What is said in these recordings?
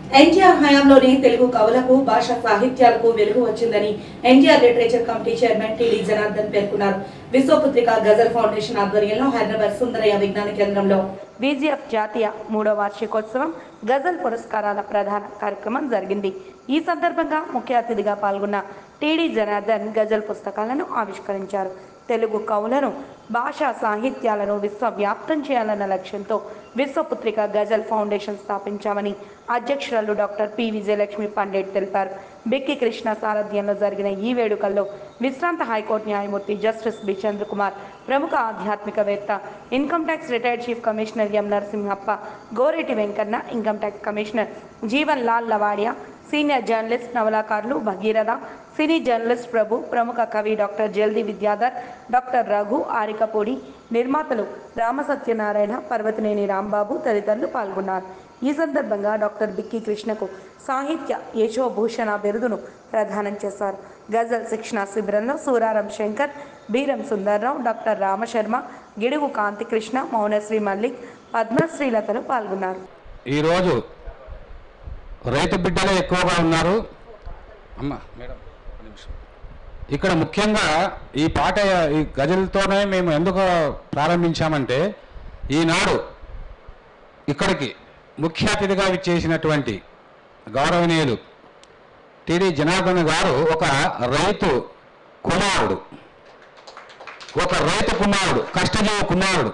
ఎన్టీఆర్ హయాంలోనే తెలుగు కవులకు భాషా సాహిత్యాలకు వెలుగు వచ్చిందని NTR literature committee chairman TD Janardhan పేర్కొన్నారు విశ్వపుత్రిక గజల్ ఫౌండేషన్ ఆధ్వర్యంలో హైదరాబాద్ సుందరయ్య విజ్ఞాన కేంద్రంలో బీజీఎఫ్ జాతీయ మూడో వార్షికోత్సవం గజల్ పురస్కారాల ప్రధాన కార్యక్రమం జరిగింది ఈ సందర్భంగా ముఖ్య అతిథిగా పాల్గొన్న టిడి జనార్దన్ గజల్ పుస్తకాలను ఆవిష్కరించారు తెలుగు కవులను భాషా సాహిత్యాలను విశ్వవ్యాప్తం చేయాలన్న లక్ష్యంతో విశ్వపుత్రిక గజల్ ఫౌండేషన్ స్థాపించామని అధ్యక్షురాలు డాక్టర్ పి విజయలక్ష్మి పండిట్ తెలిపారు బిక్కి కృష్ణ సారథ్యంలో జరిగిన ఈ వేడుకల్లో విశ్రాంత హైకోర్టు న్యాయమూర్తి జస్టిస్ బి చంద్రకుమార్ ప్రముఖ ఆధ్యాత్మికవేత్త income tax retired chief commissioner M Narasimhappa Goreti Venkanna income tax commissioner Jeevan Lal Lavadia senior journalist నవలాకారులు భగీరథ సినీ జర్నలిస్ట్ ప్రభు ప్రముఖ కవి డాక్టర్ జల్ది విద్యాధర్ డాక్టర్ రఘు ఆరికపూడి నిర్మాతలు రామ సత్యనారాయణ పర్వతనేని రాంబాబు తదితరులు పాల్గొన్నారు ఈ సందర్భంగా డాక్టర్ బిక్కి కృష్ణకు సాహిత్య యశోభూషణ బిరుదును ప్రదానం చేశారు గజల్ శిక్షణ శిబిరంలో సూరారం శంకర్ బీరం సుందర్రావు డాక్టర్ రామశర్మ గిడుగు కాంతికృష్ణ మౌనశ్రీ మల్లిక్ పద్మశ్రీలతలు పాల్గొన్నారు ఈరోజు రైతు బిడ్డలే ఎక్కువగా ఉన్నారు అమ్మ మేడం ఒక నిమిషం ఇక్కడ ముఖ్యంగా ఈ పాట ఈ గజలతోనే మేము ఎందుకు ప్రారంభించామంటే ఈనాడు ఇక్కడికి ముఖ్య అతిథిగా విచ్చేసినటువంటి గౌరవనీయులు టిడి జనార్దన్ గారు ఒక రైతు కుమారుడు ఒక రైతు కుమారుడు కష్టజీవి కుమారుడు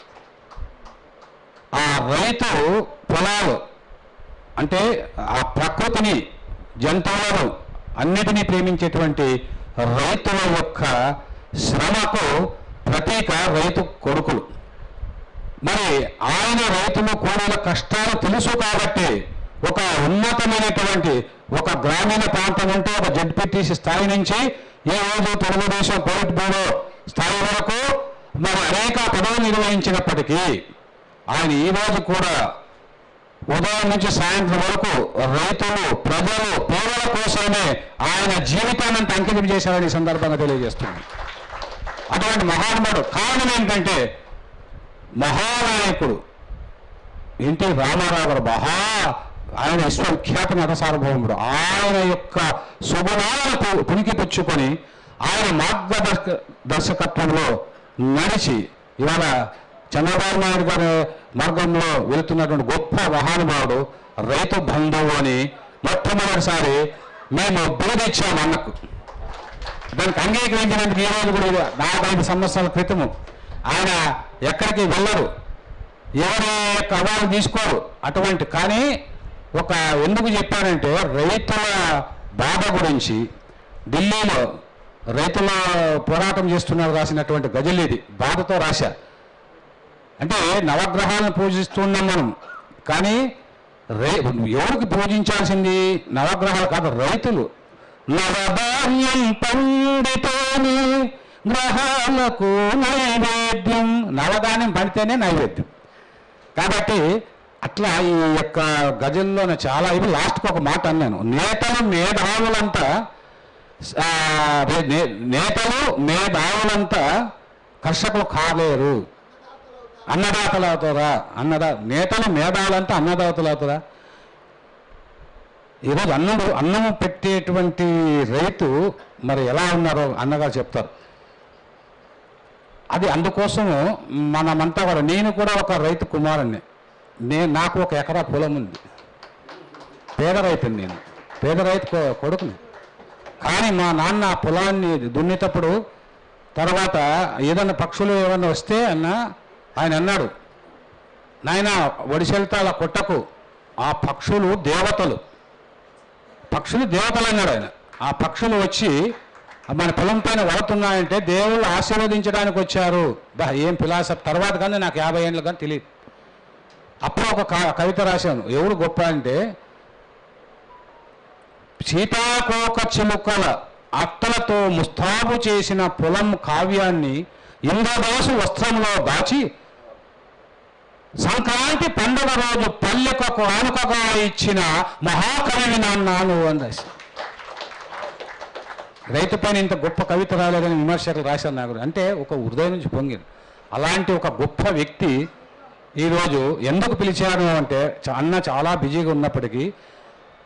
ఆ రైతు పొలాలు అంటే ఆ ప్రకృతిని జంతువులను అన్నిటినీ ప్రేమించేటువంటి రైతుల యొక్క శ్రమకు ప్రతీక రైతు కొడుకులు మరి ఆయన రైతులు కూలీల కష్టాలు తెలుసు కాబట్టి ఒక ఉన్నతమైనటువంటి ఒక గ్రామీణ ప్రాంతం ఉంటే ఒక జడ్పీటీసీ స్థాయి నుంచి ఈ రోజు తెలుగుదేశం పొలిట్ బ్యూరో స్థాయి వరకు మరి అనేక పదవులు నిర్వహించినప్పటికీ ఆయన ఈ రోజు కూడా ఉదయం నుంచి సాయంత్రం వరకు రైతులు ప్రజలు పేదల కోసమే ఆయన జీవితాన్ని అంత అంకితం చేశారని ఈ సందర్భంగా తెలియజేస్తున్నాను అటువంటి మహానుభావుడు కారణం ఏంటంటే మహానాయకుడు ఎన్టీ రామారావు గారు మహా ఆయన విశ్వవిఖ్యాత నట సార్వభౌముడు ఆయన యొక్క సుగుణాలను పు- పుణికిపుచ్చుకొని ఆయన మార్గదర్శక దర్శకత్వంలో నడిచి ఇవాళ చంద్రబాబు నాయుడు గారి మార్గంలో వెళుతున్నటువంటి గొప్ప మహానుభావుడు రైతు బంధువు అని మొట్టమొదటిసారి మేము బిరుదిచ్చాము అన్నకు దానికి అంగీకరించినందుకు ఈ రోజు కూడా ఇది నలభై ఐదు సంవత్సరాల క్రితము ఆయన ఎక్కడికి వెళ్ళరు ఎవరి యొక్క అవార్డు తీసుకోరు అటువంటి కానీ ఒక ఎందుకు చెప్పానంటే రైతుల బాధ గురించి ఢిల్లీలో రైతుల పోరాటం చేస్తున్నారు రాసినటువంటి గజల్ ఇది బాధతో రాశా అంటే నవగ్రహాలను పూజిస్తున్నాం మనం కానీ రే ఎవరికి పూజించాల్సింది నవగ్రహాలు కాదు రైతులు నవధాన్యం పండితేనే గ్రహాలకు నైవేద్యం నవధాన్యం పండితేనే నైవేద్యం కాబట్టి అట్లా ఈ యొక్క గజల్లోనే చాలా ఇవి లాస్ట్కి ఒక మాట అన్నాను నేతలు మేధావులంతా ఆ, నే- నేతలు మేధావులంతా కర్షకులు కాలేరు అన్నదాతలు అవుతారా అన్నదా నేతలు మేధావులంతా అన్నదాతలు అవుతారా ఈరోజు అన్నుడు అన్నము పెట్టేటువంటి రైతు మరి ఎలా ఉన్నారో అన్నగారు చెప్తారు అది అందుకోసము మనమంతా కూడా నేను కూడా ఒక రైతు కుమారుణ్ణి నేను నాకు ఒక ఎకరా పొలం ఉంది పేద రైతుని నేను పేద రైతు కొ- కొడుకుని కానీ మా నాన్న ఆ పొలాన్ని దున్నేటప్పుడు తర్వాత ఏదన్నా పక్షులు ఏమన్నా వస్తే అన్న ఆయన అన్నాడు నాయన ఒడిసెళ్తా అలా కొట్టకు ఆ పక్షులు దేవతలు పక్షులు దేవతలు అన్నాడు ఆయన ఆ పక్షులు వచ్చి మన పొలం పైన వడుతున్నాయంటే దేవుళ్ళు ఆశీర్వదించడానికి వచ్చారు బా ఏం ఫిలాసఫ్ తర్వాత కానీ నాకు యాభై ఏళ్ళు కానీ తెలియదు అప్పుడు ఒక క- కవిత రాశాను ఎవరు గొప్ప అంటే సీతాకోక చిలుకల అట్టలతో ముస్తాబు చేసిన పొలం కావ్యాన్ని ఇంద్రదాసు వస్త్రంలో దాచి సంక్రాంతి పండుగ రోజు పల్లెకు ఆనుకగా ఇచ్చిన మహాకవి నాన్న నువ్వు అని రాసి రైతు పైన ఇంత గొప్ప కవిత రాలేదని విమర్శకులు రాశారు నాకు అంటే ఒక హృదయం నుంచి పొంగింది అలాంటి ఒక గొప్ప వ్యక్తి ఈరోజు ఎందుకు పిలిచాను అంటే చ- అన్న చాలా బిజీగా ఉన్నప్పటికీ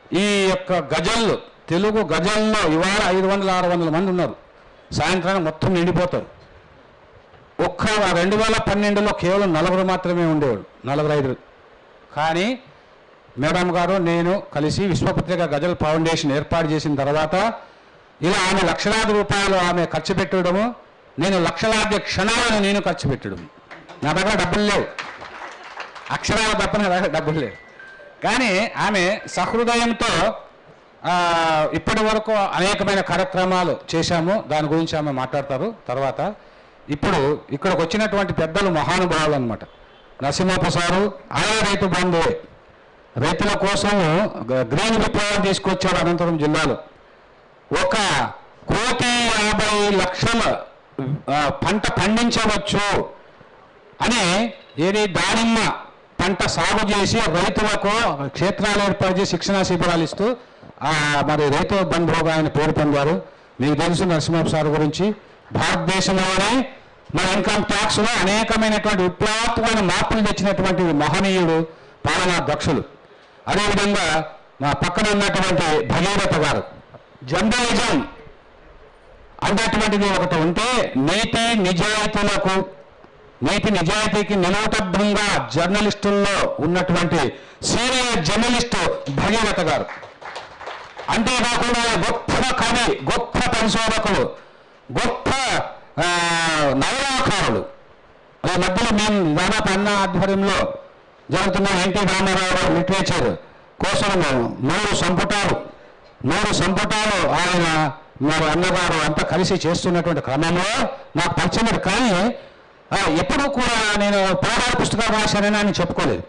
ఈ యొక్క గజళ్ళు తెలుగు గజల్లో ఇవాళ ఐదు వందల ఆరు వందల మంది ఉన్నారు సాయంత్రానికి మొత్తం నిండిపోతారు ఒక్క రెండు వేల పన్నెండులో కేవలం నలుగురు మాత్రమే ఉండేవాడు నలుగురు ఐదు కానీ మేడం గారు నేను కలిసి విశ్వపత్రిక గజల్ ఫౌండేషన్ ఏర్పాటు చేసిన తర్వాత ఇలా ఆమె లక్షలాది రూపాయలు ఆమె ఖర్చు పెట్టడము నేను లక్షలాది క్షణాలను నేను ఖర్చు పెట్టడం నా దగ్గర డబ్బులు లేవు అక్షరాల తప్ప నా దగ్గర డబ్బులు లేవు కానీ ఆమె సహృదయంతో ఆ, ఇప్పటి వరకు అనేకమైన కార్యక్రమాలు చేశాము దాని గురించి ఆమె మాట్లాడతారు తర్వాత ఇప్పుడు ఇక్కడికి వచ్చినటువంటి పెద్దలు మహానుభావులు అనమాట నరసింహప్ప సారు ఆయన రైతు బంధువే రైతుల కోసం గ- గ్రీన్ విప్లవం తీసుకొచ్చాడు అనంతపురం జిల్లాలో ఒక కోటి యాభై లక్షల ఆ, పంట పండించవచ్చు అని ఏది దానిమ్మ పంట సాగు చేసి రైతులకు క్షేత్రాలు ఏర్పాటు చేసి శిక్షణా శిబిరాలు ఇస్తూ ఆ, మరి రైతు బంధువుగా ఆయన పేరు పొందారు మీకు తెలుసు నరసింహ సార్ గురించి భారతదేశంలోనే మన ఇన్కమ్ ట్యాక్స్ లో అనేకమైనటువంటి విప్లవాత్మకమైన మార్పులు తెచ్చినటువంటి మహనీయుడు పాలనా దక్షులు అదేవిధంగా మా పక్కన ఉన్నటువంటి భగీరథ గారు జర్నలిజం అన్నటువంటిది ఒకటి ఉంటే నీతి నిజాయితీలకు నీతి నిజాయితీకి నిలవటబ్బంగా జర్నలిస్టుల్లో ఉన్నటువంటి సీనియర్ జర్నలిస్టు భగీరథ గారు అంతేకాకుండా గొప్ప కవి గొప్ప పరిశోధకులు గొప్ప ఆ, నవలాకారులు ఈ మధ్యలో మేము దాదాపు అన్న ఆధ్వర్యంలో జరుగుతున్న ఎన్టీ రామారావు గారి లిటరేచర్ కోసం మూడు సంపుటాలు మూడు సంపుటాలు ఆయన మరి అన్నగారు అంతా కలిసి చేస్తున్నటువంటి క్రమంలో నాకు పరిచయం కానీ ఆ, ఎప్పుడూ కూడా నేను పోరాట పుస్తకాలు రాశానని ఆయన చెప్పుకోలేదు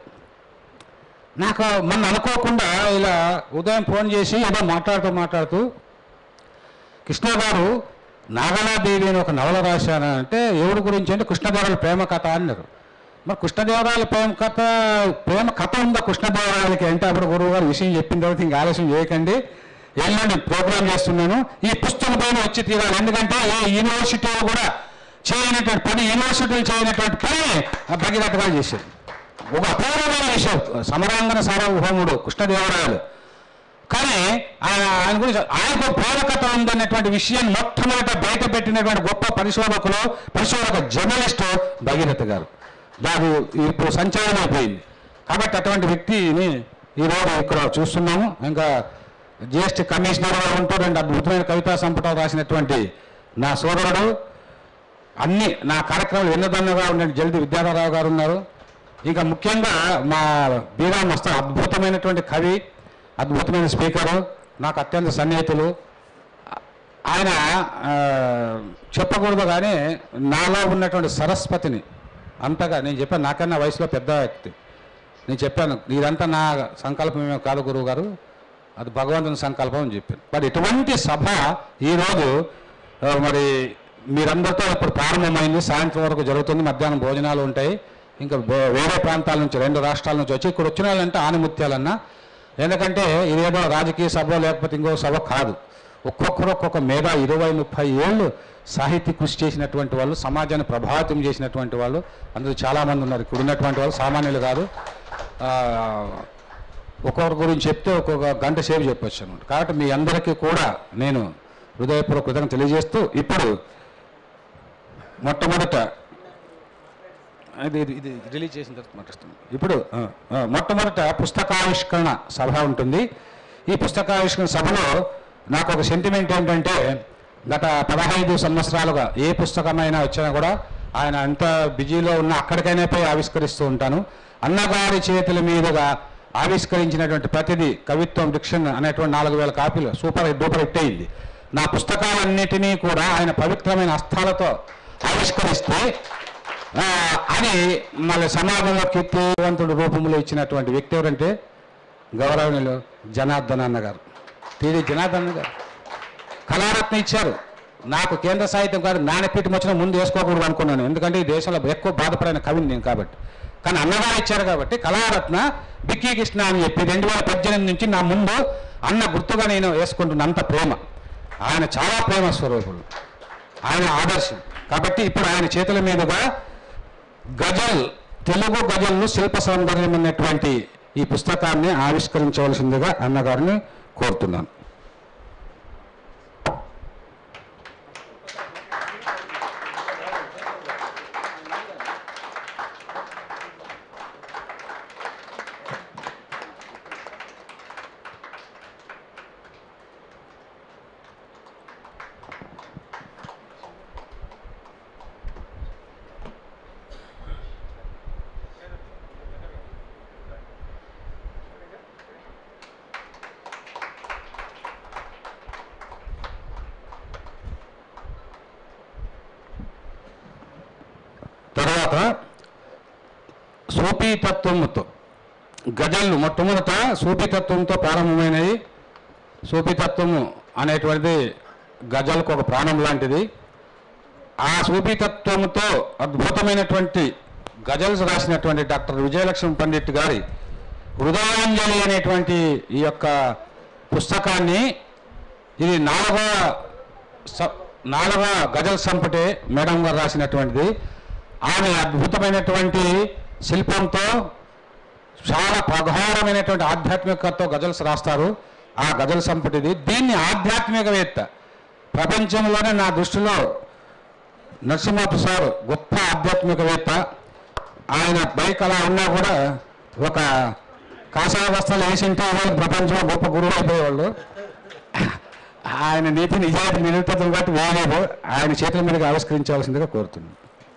నాకు మొన్న అనుకోకుండా ఇలా ఉదయం ఫోన్ చేసి ఏదో మాట్లాడుతూ మాట్లాడుతూ కృష్ణ గారు నాగలాదేవి అని ఒక నవల రాశాను అంటే ఎవరి గురించి అంటే కృష్ణదేవరాయల ప్రేమ కథ అన్నారు మరి కృష్ణదేవరాయల ప్రేమ కథ ప్రేమ కథ ఉందా కృష్ణదేవరాయలకి అంటే అప్పుడు గురువు గారు విషయం చెప్పిన తర్వాత ఇంకా ఆలస్యం చేయకండి ఎల్లుండి ప్రోగ్రామ్ చేస్తున్నాను ఈ పుస్తకం పైన వచ్చి తీరాలి ఎందుకంటే ఏ యూనివర్సిటీలు కూడా చేయనటువంటి పని యూనివర్సిటీలు చేయనటువంటి పని ఆ భగీరథ గారు చేశారు ఒక అపూర్వమైన విషయం సమరాంగన సార్వభౌముడు కృష్ణదేవరాయలు కానీ ఆయన ఆయన గురించి ఆయనకు ప్రేరకత ఉందన్నటువంటి విషయాన్ని మొట్టమొదట బయట పెట్టినటువంటి గొప్ప పరిశోధకులు పరిశోధక జర్నలిస్టు భగీరథ గారు దాని ఇప్పుడు సంచలనం అయిపోయింది కాబట్టి అటువంటి వ్యక్తిని ఈరోజు ఇక్కడ చూస్తున్నాము ఇంకా జిఎస్టీ కమిషనర్గా ఉంటూ రెండు అద్భుతమైన కవితా సంపుటాలు రాసినటువంటి నా సోదరుడు అన్ని నా కార్యక్రమాలు ఎన్నదన్నగా ఉండే జల్ది విద్యాధరరావు గారు ఉన్నారు ఇంకా ముఖ్యంగా మా బీరా మస్తా అద్భుతమైనటువంటి కవి అద్భుతమైన స్పీకరు నాకు అత్యంత సన్నిహితులు ఆయన ఆ, చెప్పకూడదు కానీ నాలో ఉన్నటువంటి సరస్వతిని అంతగా నేను చెప్పాను నాకన్నా వయసులో పెద్ద వ్యక్తి నేను చెప్పాను ఇదంతా నా సంకల్పమే కాదు గురువు గారు అది భగవంతుని సంకల్పం అని చెప్పాను మరి ఇటువంటి సభ ఈరోజు ఆ, మరి మీరందరితో ఇప్పుడు ప్రారంభమైంది సాయంత్రం వరకు జరుగుతుంది మధ్యాహ్నం భోజనాలు ఉంటాయి ఇంకా వే- వేరే ప్రాంతాల నుంచి రెండు రాష్ట్రాల నుంచి వచ్చి ఇక్కడ వచ్చిన వాళ్ళంటే ఆనిముత్యాలన్నా ఎందుకంటే ఇదేదో రాజకీయ సభ లేకపోతే ఇంకో సభ కాదు ఒక్కొక్కరు ఒక్కొక్క మీద ఇరవై ముప్పై ఏళ్ళు సాహితీ కృషి చేసినటువంటి వాళ్ళు సమాజాన్ని ప్రభావితం చేసినటువంటి వాళ్ళు అందులో చాలామంది ఉన్నారు ఇక్కడ ఉన్నటువంటి వాళ్ళు సామాన్యులు కాదు ఆ, ఒక్కొక్కరి గురించి చెప్తే ఒక్కొక్క గంట సేపు చెప్పొచ్చు అనమాట కాబట్టి మీ అందరికీ కూడా నేను హృదయపూర్వక కృతజ్ఞత తెలియజేస్తూ ఇప్పుడు మొట్టమొదట ఇది ఇది ఇది రిలీజ్ చేసిన తర్వాత మాట్లాడుతున్నాను ఇప్పుడు ఆ, ఆ, మొట్టమొదట పుస్తకావిష్కరణ సభ ఉంటుంది ఈ పుస్తకావిష్కరణ సభలో నాకు ఒక సెంటిమెంట్ ఏంటంటే గత పదహైదు సంవత్సరాలుగా ఏ పుస్తకమైనా వచ్చినా కూడా ఆయన ఎంత బిజీలో ఉన్నా అక్కడికైనా పోయి ఆవిష్కరిస్తూ ఉంటాను అన్నగారి చేతుల మీదుగా ఆవిష్కరించినటువంటి ప్రతిదీ కవిత్వం డిక్షన్ అనేటువంటి నాలుగు వేల కాపీలు సూపర్ డూపర్ హిట్ అయింది నా పుస్తకాలన్నిటినీ కూడా ఆయన పవిత్రమైన హస్తాలతో ఆవిష్కరిస్తే ఆ, అని మళ్ళీ సమాజంలో కీర్తివంతుడు రూపంలో ఇచ్చినటువంటి వ్యక్తి ఎవరంటే గౌరవనీయులు జనార్దన్ అన్న గారు టీడీ జనార్దన్ అన్న గారు కళారత్న ఇచ్చారు నాకు కేంద్ర సాహిత్యం కాదు జ్ఞానపీఠం వచ్చిన ముందు వేసుకోకూడదు అనుకున్నాను ఎందుకంటే ఈ దేశంలో ఎక్కువ బాధపడిన కవిని నేను కాబట్టి కానీ అన్నగారు ఇచ్చారు కాబట్టి కళారత్న బిక్కీ కృష్ణ అని చెప్పి రెండు వేల పద్దెనిమిది నుంచి నా ముందు అన్న గుర్తుగా నేను వేసుకుంటున్న అంత ప్రేమ ఆయన చాలా ప్రేమ స్వరూపుడు ఆయన ఆదర్శం కాబట్టి ఇప్పుడు ఆయన చేతుల మీదుగా గజల్ తెలుగు గజల్ను శిల్ప సౌందర్యం అన్నటువంటి ఈ పుస్తకాన్ని ఆవిష్కరించవలసిందిగా అన్నగారిని కోరుతున్నాను తర్వాత సూఫీతత్వముతో గజళ్ళు మొట్టమొదట సూఫీతత్వంతో ప్రారంభమైనవి సూఫీతత్వము అనేటువంటిది గజల్కు ఒక ప్రాణం లాంటిది ఆ సూఫీతత్వముతో అద్భుతమైనటువంటి గజల్స్ రాసినటువంటి డాక్టర్ విజయలక్ష్మి పండిట్ గారి హృదయాంజలి అనేటువంటి ఈ యొక్క పుస్తకాన్ని ఇది నాలుగవ స- నాలుగవ గజల్ సంపుటే మేడం గారు రాసినటువంటిది ఆమె అద్భుతమైనటువంటి శిల్పంతో చాలా ప్రగాఢమైనటువంటి ఆధ్యాత్మికతతో గజల్స్ రాస్తారు ఆ గజల్ సంపుటిది దీన్ని ఆధ్యాత్మికవేత్త ప్రపంచంలోనే నా దృష్టిలో నరసింహప్రసాద్ గొప్ప ఆధ్యాత్మికవేత్త ఆయన బైక్ అలా ఉన్నా కూడా ఒక కాషాయ వస్త్రాలు వేసింటే వాళ్ళు ప్రపంచంలో గొప్ప గురువు అయిపోయేవాళ్ళు ఆయన నీతి నిజాయితీ నిలుపుతుంది కాబట్టి వేయలేదు ఆయన చేతుల మీదుగా ఆవిష్కరించవలసిందిగా కోరుతున్నాను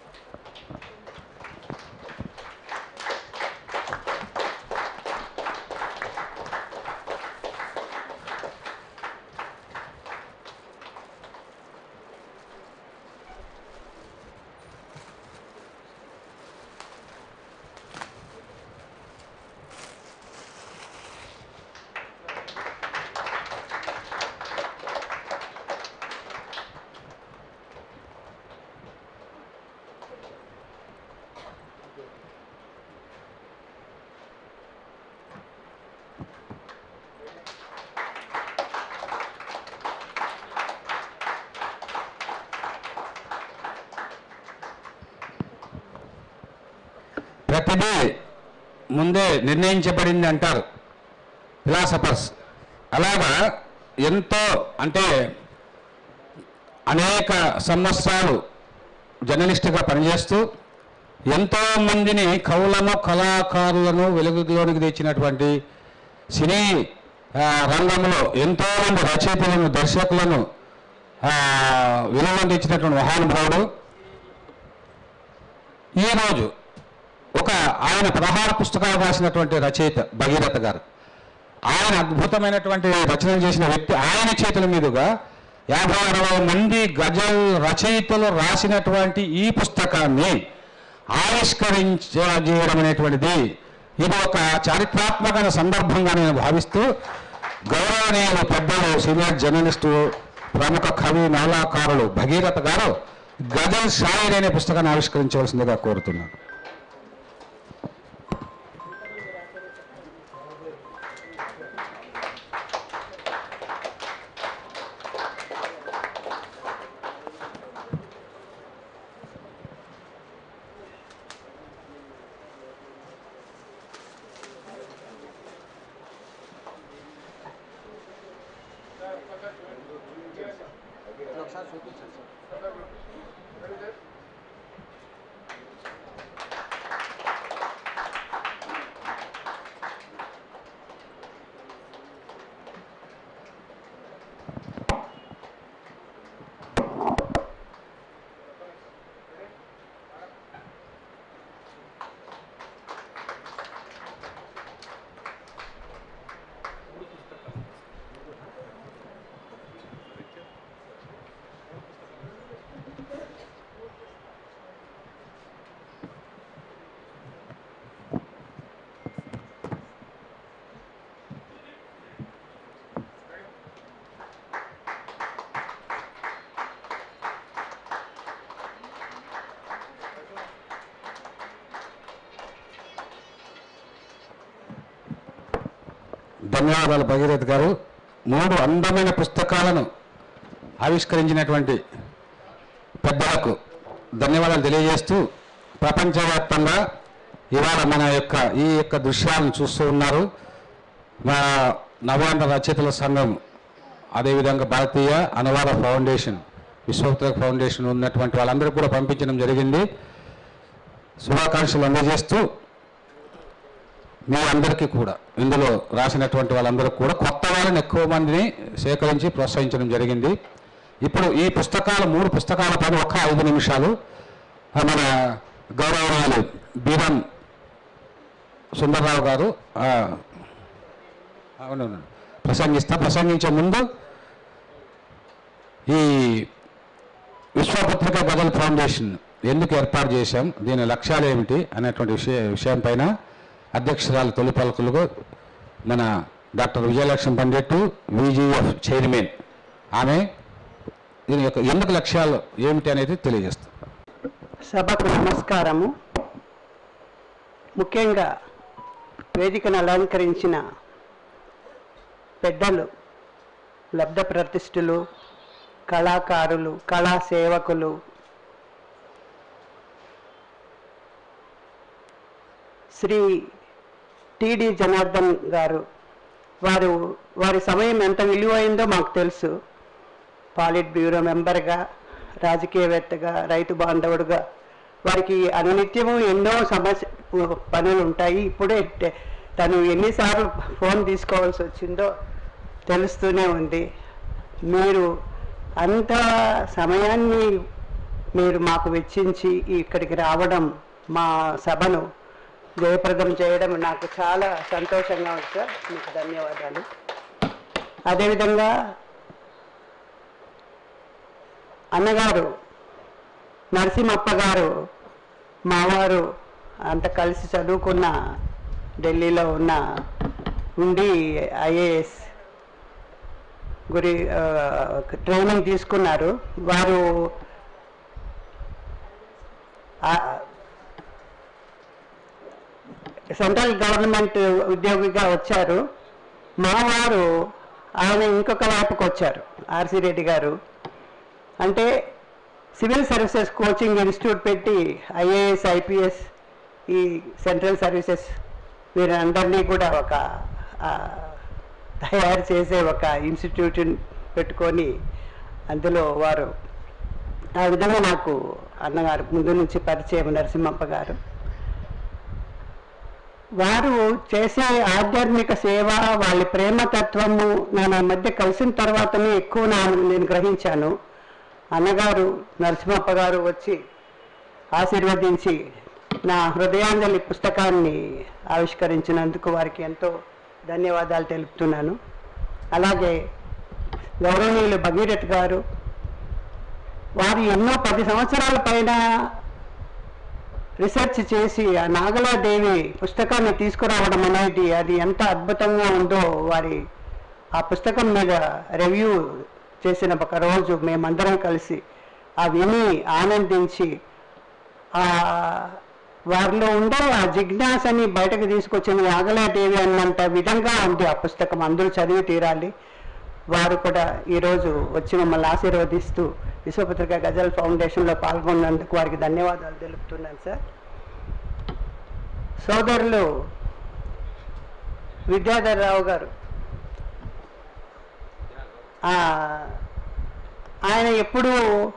ప్రతిదీ ముందే నిర్ణయించబడింది అంటారు ఫిలాసఫర్స్ అలాగా ఎంతో అంటే అనేక సంవత్సరాలు జర్నలిస్టుగా పనిచేస్తూ ఎంతో మందిని కవులను కళాకారులను వెలుగులోనికి తెచ్చినటువంటి సినీ ఆ, రంగంలో ఎంతో మంది రచయితలను దర్శకులను ఆ, వెలుగులోకి తెచ్చినటువంటి మహానుభావుడు ఈరోజు ఒక ఆయన పదహారు పుస్తకాలు రాసినటువంటి రచయిత భగీరథ గారు ఆయన అద్భుతమైనటువంటి రచనలు చేసిన వ్యక్తి ఆయన చేతుల మీదుగా యాభై అరవై మంది గజల్ రచయితలు రాసినటువంటి ఈ పుస్తకాన్ని ఆవిష్కరించజేయడం అనేటువంటిది ఇది ఒక చారిత్రాత్మక సందర్భంగా నేను భావిస్తూ గౌరవనీయులు పెద్దలు సీనియర్ జర్నలిస్టు ప్రముఖ కవి నాలాకారులు భగీరథ గారు గజల్ షాయిర్ అనే పుస్తకాన్ని ఆవిష్కరించవలసిందిగా కోరుతున్నాను ధన్యవాదాలు భగీరథ్ గారు మూడు అందమైన పుస్తకాలను ఆవిష్కరించినటువంటి పెద్దలకు ధన్యవాదాలు తెలియజేస్తూ ప్రపంచవ్యాప్తంగా ఇవాళ మన యొక్క ఈ యొక్క దృశ్యాలను చూస్తూ ఉన్నారు మా నవ్యాంధ్ర రచయితల సంఘం అదేవిధంగా భారతీయ అనువాద ఫౌండేషన్ విశ్వోత్తర ఫౌండేషన్ ఉన్నటువంటి వాళ్ళందరికీ కూడా పంపించడం జరిగింది శుభాకాంక్షలు అందజేస్తూ మీ అందరికీ కూడా ఇందులో రాసినటువంటి వాళ్ళందరికీ కూడా కొత్త వాళ్ళని ఎక్కువ మందిని సేకరించి ప్రోత్సహించడం జరిగింది ఇప్పుడు ఈ పుస్తకాలు మూడు పుస్తకాల పైన ఒక్క ఐదు నిమిషాలు ఆ, మన గౌరవరాలు బీరం సుందరరావు గారు ఆ, అవునవును ప్రసంగిస్తా ప్రసంగించే ముందు ఈ విశ్వపత్రిక గజల్ ఫౌండేషన్ ఎందుకు ఏర్పాటు చేశాం దీని లక్ష్యాలు ఏమిటి అనేటువంటి విషయ విషయం పైన అధ్యక్షురాలు తొలి పలుకులుగా మన doctor Vijayalakshmi Pandit VGF chairman ఆమె దీని యొక్క ఎందుకు లక్ష్యాలు ఏమిటి అనేది తెలియజేస్తాం సభకు నమస్కారము ముఖ్యంగా వేదికను అలంకరించిన పెద్దలు లబ్ధ ప్రతిష్ఠులు కళాకారులు కళా సేవకులు శ్రీ టిడి జనార్దన్ గారు వారు వారి సమయం ఎంత విలువైందో మాకు తెలుసు పాలిట్ బ్యూరో మెంబర్గా రాజకీయవేత్తగా రైతు బాంధవుడుగా వారికి అనునిత్యము ఎన్నో సమస్య పనులు ఉంటాయి ఇప్పుడే టె- తను ఎన్నిసార్లు ఫోన్ తీసుకోవాల్సి వచ్చిందో తెలుస్తూనే ఉంది మీరు అంత సమయాన్ని మీరు మాకు వెచ్చించి ఇక్కడికి రావడం మా సభను జయప్రదం చేయడం నాకు చాలా సంతోషంగా ఉంది సార్ మీకు ధన్యవాదాలు అదేవిధంగా అన్నగారు నరసింహప్ప గారు మావారు అంత కలిసి చదువుకున్న ఢిల్లీలో ఉన్న ఉండి ఐఏఎస్ గురి ఆ, ట్రైనింగ్ తీసుకున్నారు వారు ఆ, సెంట్రల్ గవర్నమెంట్ ఉద్యోగిగా వచ్చారు మా వారు ఆయన ఇంకొక వైపుకి వచ్చారు ఆర్సి రెడ్డి గారు అంటే సివిల్ సర్వీసెస్ కోచింగ్ ఇన్స్టిట్యూట్ పెట్టి ఐఏఎస్ ఐపీఎస్ ఈ సెంట్రల్ సర్వీసెస్ వీరందరినీ కూడా ఒక ఆ, తయారు చేసే ఒక ఇన్స్టిట్యూషన్ పెట్టుకొని అందులో వారు ఆ విధంగా నాకు అన్నగారు ముందు నుంచి పరిచయం నరసింహప్ప గారు వారు చేసే ఆధ్యాత్మిక సేవ వాళ్ళ ప్రేమతత్వము నేను ఆ మధ్య కలిసిన తర్వాతనే ఎక్కువ నా నేను గ్రహించాను అన్నగారు నరసింహప్ప గారు వచ్చి ఆశీర్వదించి నా హృదయాంజలి పుస్తకాన్ని ఆవిష్కరించినందుకు వారికి ఎంతో ధన్యవాదాలు తెలుపుతున్నాను అలాగే గౌరవనీయులు భగీరథ్ గారు వారు ఎన్నో పది సంవత్సరాల పైన రిసెర్చ్ చేసి ఆ నాగలాదేవి పుస్తకాన్ని తీసుకురావడం అనేది అది ఎంత అద్భుతంగా ఉందో వారి ఆ పుస్తకం మీద రివ్యూ చేసిన ఒక రోజు మేమందరం కలిసి ఆ విని ఆనందించి ఆ వారిలో ఉండే ఆ జిజ్ఞాసని బయటకు తీసుకొచ్చిన నాగలాదేవి అన్నంత విధంగా ఉంది ఆ పుస్తకం అందరూ చదివి తీరాలి వారు కూడా ఈరోజు వచ్చి మమ్మల్ని ఆశీర్వదిస్తూ విశ్వపత్రిక గజల్ ఫౌండేషన్లో పాల్గొన్నందుకు వారికి ధన్యవాదాలు తెలుపుతున్నాను సార్ సోదరులు విద్యాధర్ రావు గారు ఆ, ఆయన ఎప్పుడూ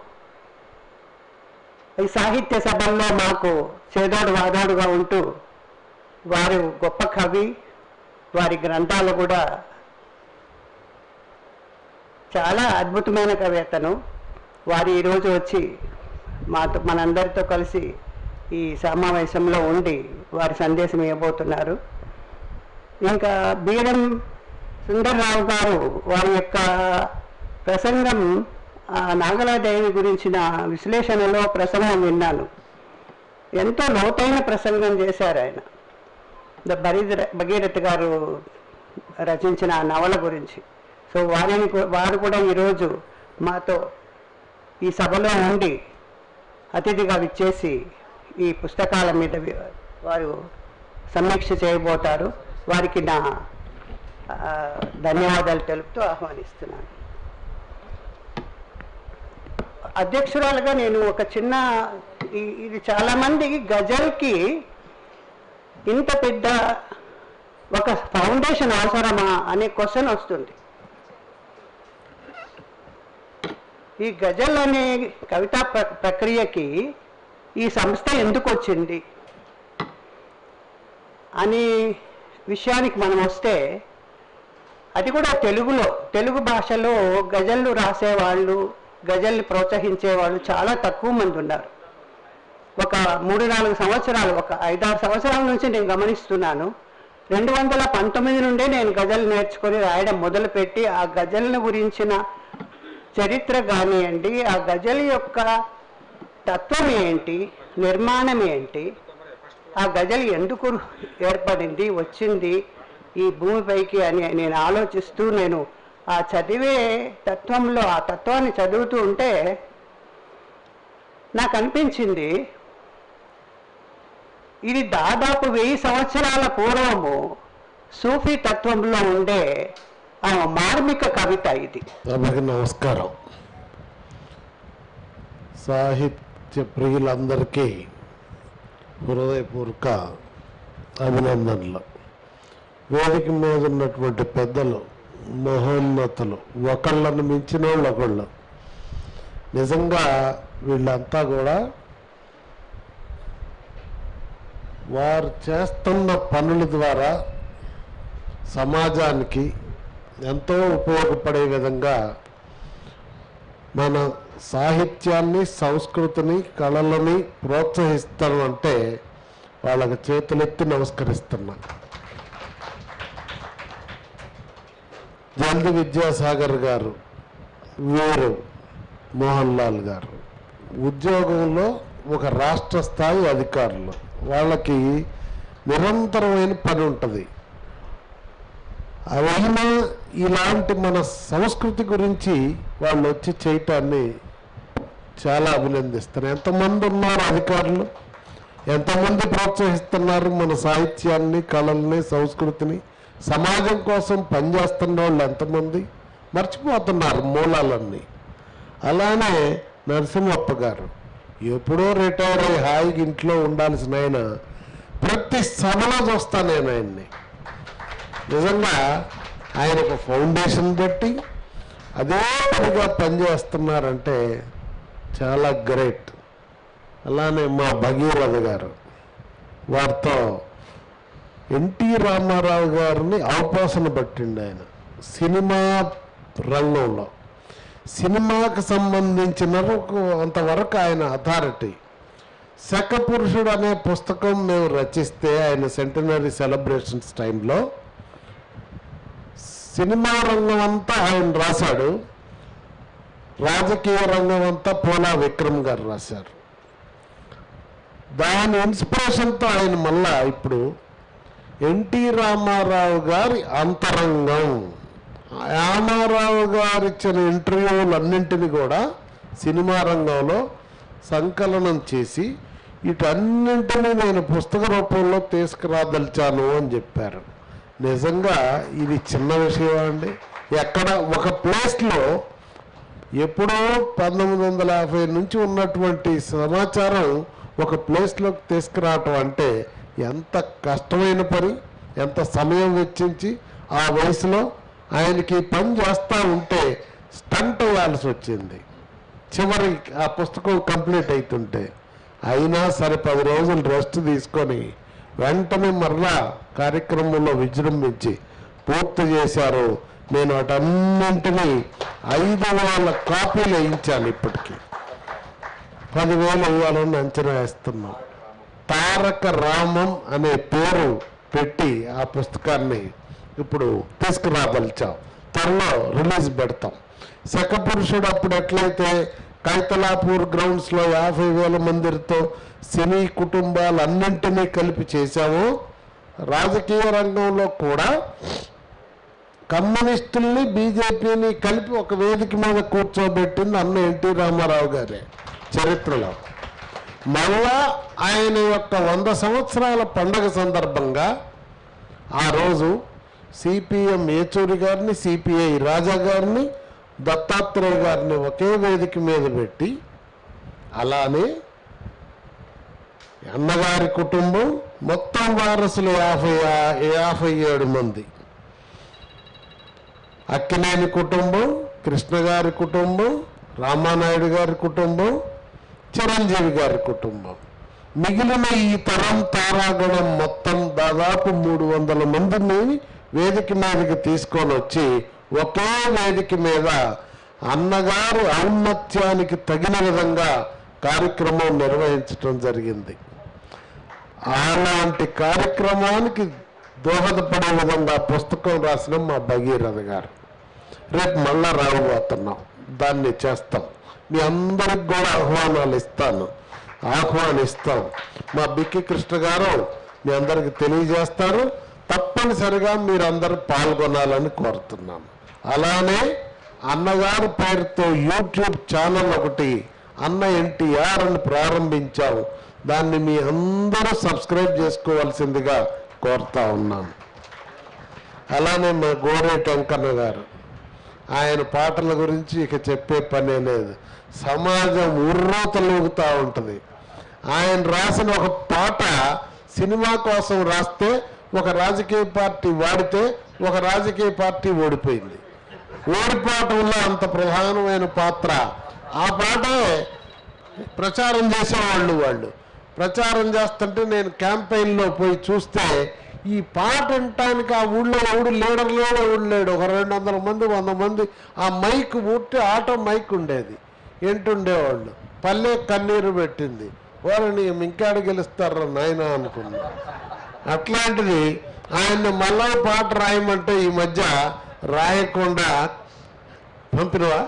ఈ సాహిత్య సభల్లో మాకు చేదోడు వాదోడుగా ఉంటూ వారు గొప్ప కవి వారి గ్రంథాలు కూడా చాలా అద్భుతమైన కవి అతను వారు ఈరోజు వచ్చి మాతో మనందరితో కలిసి ఈ సమావేశంలో ఉండి వారి సందేశం ఇవ్వబోతున్నారు ఇంకా బీరం సుందర్రావు గారు వారి యొక్క ప్రసంగం ఆ నాగలాదేవి గురించిన విశ్లేషణలో ప్రసంగం విన్నాను ఎంతో లోతైన ప్రసంగం చేశారు ఆయన ద బరీద్ భగీరథ్ గారు రచించిన ఆ నవల గురించి సో వారిని కూ- వారు కూడా ఈరోజు మాతో ఈ సభలో ఉండి అతిథిగా విచ్చేసి ఈ పుస్తకాల మీద వి- వారు సమీక్ష చేయబోతారు వారికి నా ఆ, ధన్యవాదాలు తెలుపుతూ ఆహ్వానిస్తున్నాను అధ్యక్షురాలుగా నేను ఒక చిన్న ఈ- ఇది చాలామంది గజల్కి ఇంత పెద్ద ఒక ఫౌండేషన్ అవసరమా అనే క్వశ్చన్ వస్తుంది ఈ గజల్ అనే కవితా ప్ర- ప్రక్రియకి ఈ సంస్థ ఎందుకు వచ్చింది అనే విషయానికి మనం వస్తే అది కూడా తెలుగులో తెలుగు భాషలో గజళ్ళు రాసేవాళ్ళు గజల్ని ప్రోత్సహించే వాళ్ళు చాలా తక్కువ మంది ఉన్నారు ఒక మూడు నాలుగు సంవత్సరాలు ఒక ఐదారు సంవత్సరాల నుంచి నేను గమనిస్తున్నాను రెండు వందల పంతొమ్మిది నుండే నేను గజల్ నేర్చుకొని రాయడం మొదలుపెట్టి ఆ గజల్ని గురించిన చరిత్ర కానివ్వండి ఆ గజల్ యొక్క తత్వం ఏంటి నిర్మాణం ఏంటి ఆ గజల్ ఎందుకు ఏర్పడింది వచ్చింది ఈ భూమిపైకి అని నేను ఆలోచిస్తూ నేను ఆ చదివే తత్వంలో ఆ తత్వాన్ని చదువుతూ ఉంటే నాకు అనిపించింది ఇది దాదాపు వెయ్యి సంవత్సరాల పూర్వము సూఫీ తత్వంలో ఉండే ఆ మార్మిక కవిత ఇది సభకి నమస్కారం సాహిత్య ప్రియులందరికీ హృదయపూర్వక అభినందనలు వేదిక మీద ఉన్నటువంటి పెద్దలు మహోన్నతులు ఒకళ్ళను మించిన వాళ్ళు ఒకళ్ళు నిజంగా వీళ్ళంతా కూడా వారు చేస్తున్న పనుల ద్వారా సమాజానికి ఎంతో ఉపయోగపడే విధంగా మన సాహిత్యాన్ని సంస్కృతిని కళలని ప్రోత్సహిస్తాం అంటే వాళ్ళకి చేతులెత్తి నమస్కరిస్తున్నా జల్ది విద్యాసాగర్ గారు వీరు మోహన్ లాల్ గారు ఉద్యోగంలో ఒక రాష్ట్ర స్థాయి అధికారులు వాళ్ళకి నిరంతరమైన పని ఉంటుంది అయినా ఇలాంటి మన సంస్కృతి గురించి వాళ్ళు వచ్చి చేయటాన్ని చాలా అభినందిస్తారు ఎంతమంది ఉన్నారు అధికారులు ఎంతమంది ప్రోత్సహిస్తున్నారు మన సాహిత్యాన్ని కళల్ని సంస్కృతిని సమాజం కోసం పనిచేస్తున్న వాళ్ళు ఎంతమంది మర్చిపోతున్నారు మూలాలన్నీ అలానే నరసింహప్ప గారు ఎప్పుడో రిటైర్ అయ్యి హాయిగా ఇంట్లో ఉండాల్సిన ఆయన ప్రతి సభలో చూస్తాను నేను ఆయన్ని నిజంగా ఆయన ఒక ఫౌండేషన్ పెట్టి అదే పనిగా పనిచేస్తున్నారంటే చాలా గ్రేట్ అలానే మా భగీరథ గారు వారితో ఎన్టీ రామారావు గారిని అవపోసన పట్టిండు ఆయన సినిమా రంగంలో సినిమాకు సంబంధించిన అంతవరకు ఆయన అథారిటీ శకపురుషుడు అనే పుస్తకం మేము రచిస్తే ఆయన సెంటనరీ సెలబ్రేషన్స్ టైంలో సినిమా రంగం అంతా ఆయన రాశాడు రాజకీయ రంగం అంతా పోలా విక్రమ్ గారు రాశారు దాని ఇన్స్పిరేషన్తో ఆయన మళ్ళా ఇప్పుడు ఎన్టీ రామారావు గారి అంతరంగం రామారావు గారు ఇచ్చిన ఇంటర్వ్యూలన్నింటినీ కూడా సినిమా రంగంలో సంకలనం చేసి వీటన్నింటినీ నేను పుస్తక రూపంలో తీసుకురాదలిచాను అని చెప్పారు నిజంగా ఇది చిన్న విషయం అండి ఎక్కడ ఒక ప్లేస్లో ఎప్పుడో పంతొమ్మిది వందల యాభై నుంచి ఉన్నటువంటి సమాచారం ఒక ప్లేస్లోకి తీసుకురావటం అంటే ఎంత కష్టమైన పని ఎంత సమయం వెచ్చించి ఆ వయసులో ఆయనకి ఈ పని చేస్తూ ఉంటే స్టంట్ వేయాల్సి వచ్చింది చివరి ఆ పుస్తకం కంప్లీట్ అవుతుంటే అయినా సరే పది రోజులు రెస్ట్ తీసుకొని వెంటనే మరలా కార్యక్రమంలో విజృంభించి పూర్తి చేశారు నేను వాటన్నింటినీ ఐదు వేల కాపీలు వేయించాను ఇప్పటికీ పదివేలు ఇవ్వాలని అంచనా వేస్తున్నాం తారక రామం అనే పేరు పెట్టి ఆ పుస్తకాన్ని ఇప్పుడు తీసుకురాదలిచాం త్వరలో రిలీజ్ పెడతాం శకపురుషుడు అప్పుడు ఎట్లయితే కైతలాపూర్ గ్రౌండ్స్లో యాభై వేల మందితో సినీ కుటుంబాలన్నింటినీ కలిపి చేశామో రాజకీయ రంగంలో కూడా కమ్యూనిస్టుల్ని బీజేపీని కలిపి ఒక వేదిక మీద కూర్చోబెట్టింది అన్న ఎన్టీ రామారావు గారే చరిత్రలో మళ్ళా ఆయన యొక్క వంద సంవత్సరాల పండగ సందర్భంగా ఆ రోజు సిపిఎం ఏచూరి గారిని సిపిఐ రాజా గారిని దత్తాత్రేయ గారిని ఒకే వేదిక మీద పెట్టి అలానే అన్నగారి కుటుంబం మొత్తం వారసులు యాభై ఆ- యాభై ఏడు మంది అక్కినేని కుటుంబం కృష్ణ గారి కుటుంబం రామానాయుడు గారి కుటుంబం చిరంజీవి గారి కుటుంబం మిగిలిన ఈ తరం తారాగణం మొత్తం దాదాపు మూడు వందల మందిని వేదిక మీదకి తీసుకొని వచ్చి ఒకే వేదిక మీద అన్నగారు ఔన్నత్యానికి తగిన విధంగా కార్యక్రమం నిర్వహించడం జరిగింది అలాంటి కార్యక్రమానికి దోహదపడే విధంగా పుస్తకం రాసిన మా భగీరథ గారు రేపు మళ్ళా రాబోతున్నాం దాన్ని చేస్తాం మీ అందరికి కూడా ఆహ్వానాలు ఇస్తాను ఆహ్వానిస్తాం మా బిక్కి కృష్ణ గారు మీ అందరికి తెలియజేస్తారు తప్పనిసరిగా మీరందరూ పాల్గొనాలని కోరుతున్నాను అలానే అన్నగారి పేరుతో యూట్యూబ్ ఛానల్ ఒకటి అన్న ఎన్టీఆర్ అని ప్రారంభించాం దాన్ని మీ అందరూ సబ్స్క్రైబ్ చేసుకోవాల్సిందిగా కోరుతా ఉన్నాను అలానే మా గోరేటి వెంకన్న గారు ఆయన పాటల గురించి ఇక చెప్పే పనే లేదు సమాజం ఉర్రూతలూగుతూ ఉంటుంది ఆయన రాసిన ఒక పాట సినిమా కోసం రాస్తే ఒక రాజకీయ పార్టీ వాడితే ఒక రాజకీయ పార్టీ ఓడిపోయింది ఓడిపోవటంలో అంత ప్రధానమైన పాత్ర ఆ పాటే ప్రచారం చేసేవాళ్ళు వాళ్ళు ప్రచారం చేస్తుంటే నేను క్యాంపెయిన్లో పోయి చూస్తే ఈ పాట వినటానికి ఆ ఊళ్ళో ఎవడు లీడర్లో ఎవడు లేడు ఒక రెండు వందల మంది వంద మంది ఆ మైక్ ఊట్టి ఆటో మైక్ ఉండేది వింటుండేవాళ్ళు పల్లె కన్నీరు పెట్టింది వాళ్ళని ఇంకాడ గెలుస్తారా నాయన అనుకున్నా అట్లాంటిది ఆయన్ని మళ్ళా పాట రాయమంటే ఈ మధ్య రాయకుండా పంపినవా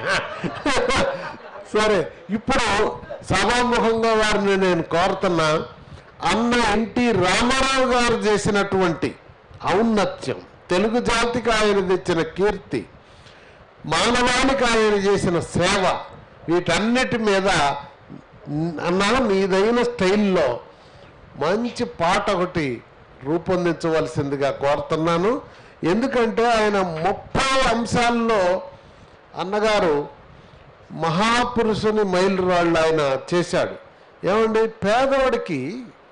సరే ఇప్పుడు సభాముఖంగా వారిని నేను కోరుతున్నా అన్న ఎన్టీ రామారావు గారు చేసినటువంటి ఔన్నత్యం తెలుగు జాతికి ఆయన తెచ్చిన కీర్తి మానవాళికి ఆయన చేసిన సేవ వీటన్నిటి మీద అన్న నీదైన స్టైల్లో మంచి పాట ఒకటి రూపొందించవలసిందిగా కోరుతున్నాను ఎందుకంటే ఆయన ముప్పై అంశాల్లో అన్నగారు మహాపురుషుని మైలురాళ్ళు ఆయన చేశాడు ఏమండి పేదవాడికి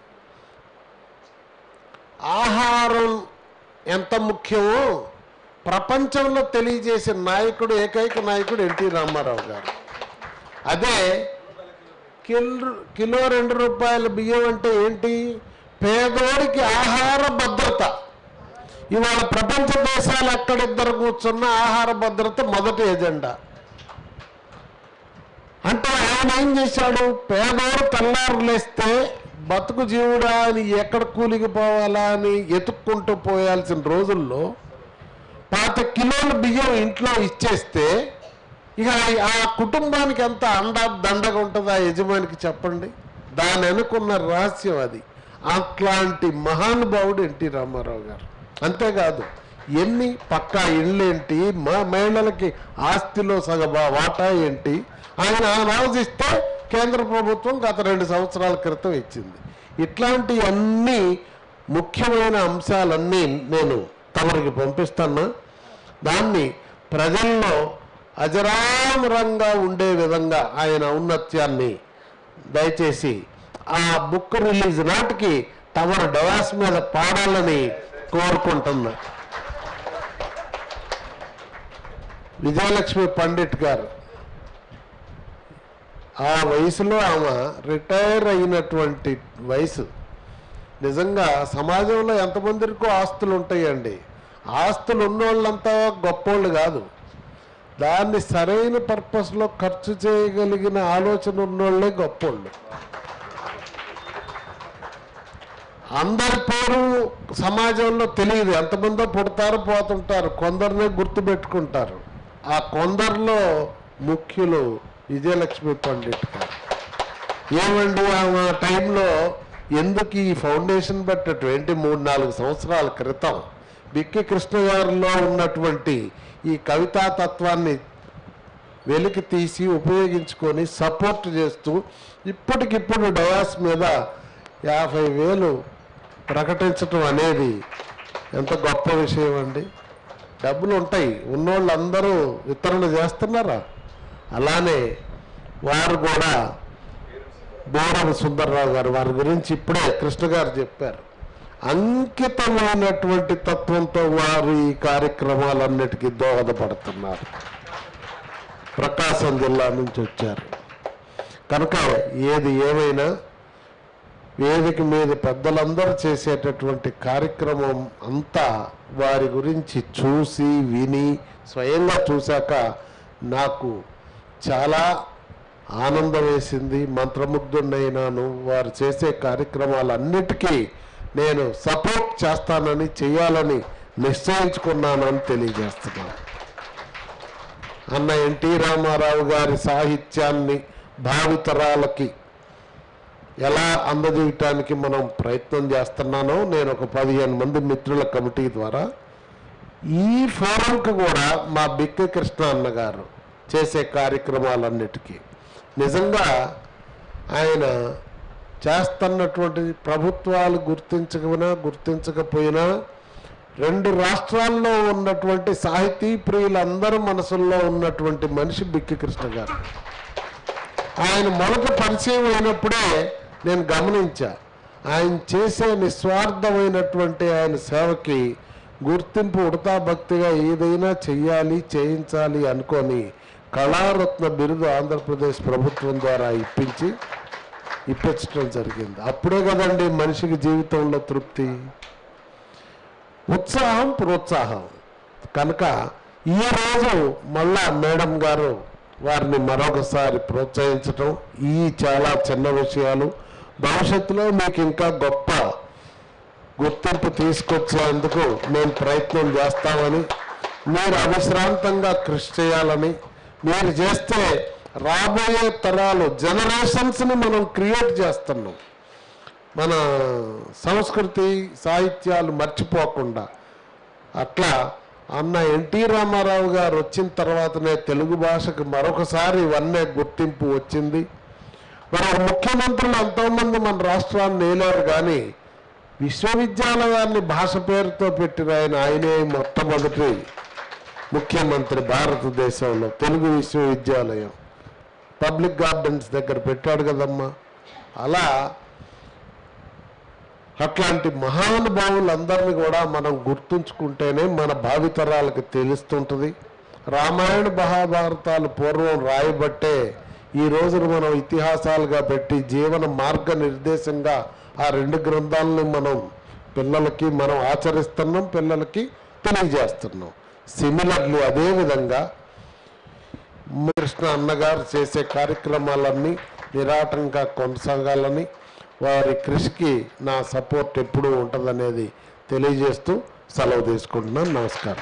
ఆహారం ఎంత ముఖ్యమో ప్రపంచంలో తెలియజేసిన నాయకుడు ఏకైక నాయకుడు ఎన్టీ రామారావు గారు అదే కిలో కిలో రెండు రూపాయల బియ్యం అంటే ఏంటి పేదోడికి ఆహార భద్రత ఇవాళ ప్రపంచ దేశాలు ఎక్కడిద్దరు కూర్చున్న ఆహార భద్రత మొదటి ఎజెండా అంటే ఆయన ఏం చేశాడు పేదోడు తెల్లారు లేస్తే బతుకు జీవుడా అని ఎక్కడ కూలికి పోవాలా అని ఎతుక్కుంటూ పోయాల్సిన రోజుల్లో పాత కిలోల బియ్యం ఇంట్లో ఇచ్చేస్తే ఇక ఆ- ఆ కుటుంబానికి ఎంత అండ దండగా ఉంటుంది ఆ యజమానికి చెప్పండి దాని అనుకున్న రహస్యం అది అట్లాంటి మహానుభావుడు ఎన్టీ రామారావు గారు అంతేకాదు ఎన్ని పక్కా ఇళ్ళేంటి మా మహిళలకి ఆస్తిలో సగభా వాటా ఏంటి ఆయన ఆలోచిస్తే కేంద్ర ప్రభుత్వం గత రెండు సంవత్సరాల క్రితం ఇచ్చింది ఇట్లాంటి అన్ని ముఖ్యమైన అంశాలన్నీ నేను తమరికి పంపిస్తాను దాన్ని ప్రజల్లో అజరామరంగా ఉండే విధంగా ఆయన ఔన్నత్యాన్ని దయచేసి ఆ బుక్ రిలీజ్ నాటికి తమరు డవాస్ మీద పాడాలని కోరుకుంటున్నా విజయలక్ష్మి పండిట్ గారు ఆ వయసులో ఆమె రిటైర్ అయినటువంటి వయసు నిజంగా సమాజంలో ఎంతమందికో ఆస్తులు ఉంటాయండి ఆస్తులు ఉన్నోళ్ళంతా గొప్పోళ్ళు కాదు దాన్ని సరైన పర్పస్లో ఖర్చు చేయగలిగిన ఆలోచన ఉన్నోళ్ళే గొప్పోళ్ళు అందరి పేరు సమాజంలో తెలియదు ఎంతమందో పుడతారు పోతుంటారు కొందరినే గుర్తుపెట్టుకుంటారు ఆ కొందరిలో ముఖ్యులు విజయలక్ష్మి పండిట్ గారు ఏమండి ఆమె టైంలో ఎందుకు ఈ ఫౌండేషన్ పెట్టటువంటి మూడు నాలుగు సంవత్సరాల క్రితం బిక్కి కృష్ణ గారిలో ఉన్నటువంటి ఈ కవితా తత్వాన్ని వెలికి తీసి ఉపయోగించుకొని సపోర్ట్ చేస్తూ ఇప్పటికిప్పుడు డయాస్ మీద యాభై వేలు ప్రకటించటం అనేది ఎంత గొప్ప విషయం అండి డబ్బులు ఉంటాయి ఉన్నోళ్ళు అందరూ వితరణ చేస్తున్నారా అలానే వారు కూడా బోరవ సుందర్రావు గారు వారి గురించి ఇప్పుడే కృష్ణ గారు చెప్పారు అంకితమైనటువంటి తత్వంతో వారు ఈ కార్యక్రమాలన్నిటికీ దోహదపడుతున్నారు ప్రకాశం జిల్లా నుంచి వచ్చారు కనుక ఏది ఏమైనా వేదిక మీద పెద్దలందరూ చేసేటటువంటి కార్యక్రమం అంతా వారి గురించి చూసి విని స్వయంగా చూశాక నాకు చాలా ఆనందం వేసింది మంత్రముగ్ధుడైనాను వారు చేసే కార్యక్రమాలన్నిటికీ నేను సపోర్ట్ చేస్తానని చేయాలని నిశ్చయించుకున్నానని తెలియజేస్తున్నాను అన్న ఎన్టీ రామారావు గారి సాహిత్యాన్ని భావితరాలకి ఎలా అందజేయటానికి మనం ప్రయత్నం చేస్తున్నానో నేను ఒక పదిహేను మంది మిత్రుల కమిటీ ద్వారా ఈ ఫోరంకి కూడా మా బిక్క కృష్ణ అన్నగారు చేసే కార్యక్రమాలన్నిటికీ నిజంగా ఆయన చేస్తున్నటువంటి ప్రభుత్వాలు గుర్తించకపోయినా గుర్తించకపోయినా రెండు రాష్ట్రాల్లో ఉన్నటువంటి సాహితీ ప్రియులందరి మనసుల్లో ఉన్నటువంటి మనిషి బిక్కి కృష్ణ గారు ఆయన మొదట పరిచయం అయినప్పుడే నేను గమనించా ఆయన చేసే నిస్వార్థమైనటువంటి ఆయన సేవకి గుర్తింపు ఉడతా భక్తిగా ఏదైనా చెయ్యాలి చేయించాలి అనుకొని కళారత్న బిరుదు ఆంధ్రప్రదేశ్ ప్రభుత్వం ద్వారా ఇప్పించి ఇప్పించడం జరిగింది అప్పుడే కదండి మనిషికి జీవితంలో తృప్తి ఉత్సాహం ప్రోత్సాహం కనుక ఈరోజు మళ్ళా మేడం గారు వారిని మరొకసారి ప్రోత్సహించటం ఈ చాలా చిన్న విషయాలు భవిష్యత్తులో మీకు ఇంకా గొప్ప గుర్తింపు తీసుకొచ్చేందుకు మేము ప్రయత్నం చేస్తామని మీరు అవిశ్రాంతంగా కృషి చేయాలని మీరు చేస్తే రాబోయే తరాలు జనరేషన్స్ని మనం క్రియేట్ చేస్తున్నాం మన సంస్కృతి సాహిత్యాలు మర్చిపోకుండా అట్లా అన్న ఎన్టీ రామారావు గారు వచ్చిన తర్వాతనే తెలుగు భాషకు మరొకసారి ఇవన్నీ గుర్తింపు వచ్చింది మరి ఒక ముఖ్యమంత్రులు ఎంతోమంది మన రాష్ట్రాన్ని నేలారు కానీ విశ్వవిద్యాలయాన్ని భాష పేరుతో పెట్టిన ఆయన ఆయనే మొట్టమొదటి ముఖ్యమంత్రి భారతదేశంలో తెలుగు విశ్వవిద్యాలయం పబ్లిక్ గార్డెన్స్ దగ్గర పెట్టాడు కదమ్మా అలా అట్లాంటి మహానుభావులందరినీ కూడా మనం గుర్తుంచుకుంటేనే మన భావితరాలకు తెలుస్తుంటుంది రామాయణ మహాభారతాలు పూర్వం రాయబట్టే ఈ రోజున మనం ఇతిహాసాలుగా పెట్టి జీవన మార్గ నిర్దేశంగా ఆ రెండు గ్రంథాలని మనం పిల్లలకి మనం ఆచరిస్తున్నాం పిల్లలకి తెలియజేస్తున్నాం సిమిలర్లీ అదేవిధంగా కృష్ణ అన్నగారు చేసే కార్యక్రమాలన్నీ నిరాటంగా కొనసాగాలని వారి కృషికి నా సపోర్ట్ ఎప్పుడూ ఉంటుందనేది తెలియజేస్తూ సెలవు తీసుకుంటున్నాను నమస్కారం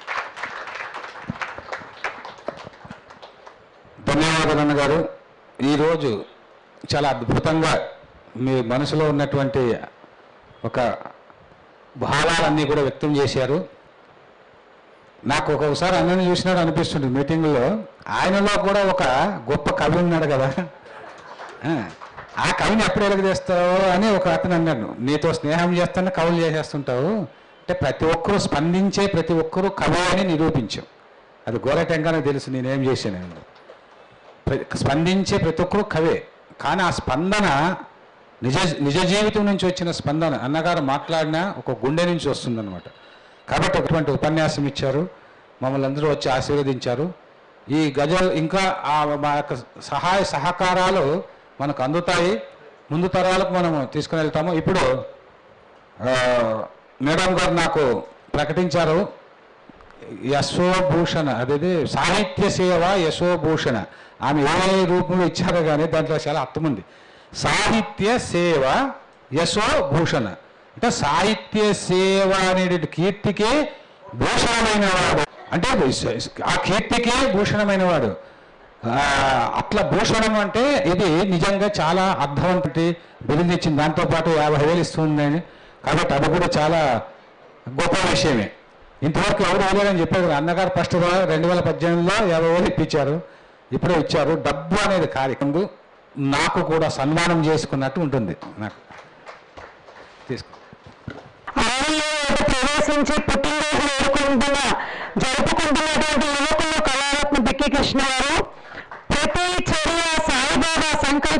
ధన్యవాదాలు అన్నగారు ఈరోజు చాలా అద్భుతంగా మీ మనసులో ఉన్నటువంటి ఒక భావాలన్నీ కూడా వ్యక్తం చేశారు నాకు ఒక్కొక్కసారి అన్నని చూసినాడు అనిపిస్తుంది మీటింగ్లో ఆయనలో కూడా ఒక గొప్ప కవి ఉన్నాడు కదా ఆ, ఆ కవిని ఎప్పుడు ఎలుగు చేస్తావు అని ఒక అతను అన్నాడు నీతో స్నేహం చేస్తున్న కవులు చేసేస్తుంటావు అంటే ప్రతి ఒక్కరూ స్పందించే ప్రతి ఒక్కరూ కవి అని నిరూపించావు అది గోరటంగానే తెలుసు నేనేం చేశాను ప్ర- స్పందించే ప్రతి ఒక్కరూ కవే కానీ ఆ స్పందన నిజ నిజ జీవితం నుంచి వచ్చిన స్పందన అన్నగారు మాట్లాడిన ఒక గుండె నుంచి వస్తుందన్నమాట కాబట్టి అటువంటి ఉపన్యాసం ఇచ్చారు మమ్మల్ని అందరూ వచ్చి ఆశీర్వదించారు ఈ గజల్ ఇంకా ఆ మా యొక్క సహాయ సహకారాలు మనకు అందుతాయి ముందు తరాలకు మనము తీసుకుని వెళ్తాము ఇప్పుడు ఆ, మేడం గారు నాకు ప్రకటించారు యశోభూషణ అదేది సాహిత్య సేవ యశోభూషణ ఆమె ఏ రూపంలో ఇచ్చారో కానీ దాంట్లో చాలా అర్థం ఉంది సాహిత్య సేవ యశోభూషణ అంటే సాహిత్య సేవ అనే కీర్తికే భూషణమైన వాడు అంటే ఆ కీర్తికే భూషణమైన వాడు ఆ, అట్లా భూషణం అంటే ఇది నిజంగా చాలా అర్థవంతటి బిరుదిచ్చింది దాంతోపాటు యాభై వేలు ఇస్తుందని కాబట్టి అది కూడా చాలా గొప్ప విషయమే ఇంతవరకు ఎవరు ఇవ్వలేదని చెప్పారు కదా అన్నగారు ఫస్ట్ రెండు వేల పద్దెనిమిదిలో యాభై వేలు ఇప్పించారు ఇప్పుడే ఇచ్చారు డబ్బు అనేది కార్యక్రమం నాకు కూడా సన్మానం చేసుకున్నట్టు ఉంటుంది నాకు తీసుకో అరణ్యంలో ప్రవేశించి పుట్టినరోజు వేడుకుంటున్న జరుపుకుంటున్నటువంటి యువకులు కళారత్న బిక్కి కృష్ణ గారు ప్రతి చర్య సాయిబాబా సంకల్ప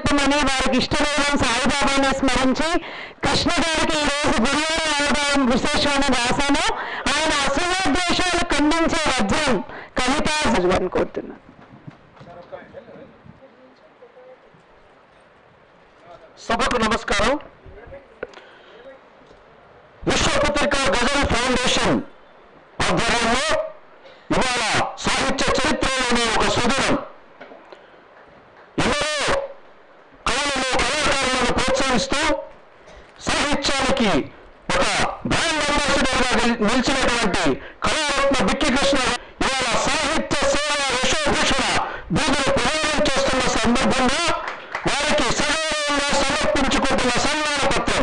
పుట్టమని వారికి ఇష్టదైవం సాయిబాబాను స్మరించి కృష్ణ గారికి ఈ రోజు గురువారం అవడం విశేషమని రాశాను ఆయన అసూయోద్వేషాలు ఖండించే వజ్రం కవిత అని కోరుతున్నాను సభకు నమస్కారం విశ్వపత్రిక గజల్ ఫౌండేషన్ ఆధ్వర్యంలో ఇవాళ సాహిత్య చరిత్రలోని ఒక సుదినం ఎందరో కళలను కళాకారులను ప్రోత్సహిస్తూ సాహిత్యానికి ఒక బ్రాండ్ అంబాసిడర్గా నిల్- నిలిచినటువంటి కళారత్న బిక్కి కృష్ణ ఇవాళ సాహిత్య సేవ యశోభూషణ బిరుదును ప్రదానం చేస్తున్న సందర్భంగా వారికి సగౌరవంగా సమర్పించుకుంటున్న సన్మాన పత్రం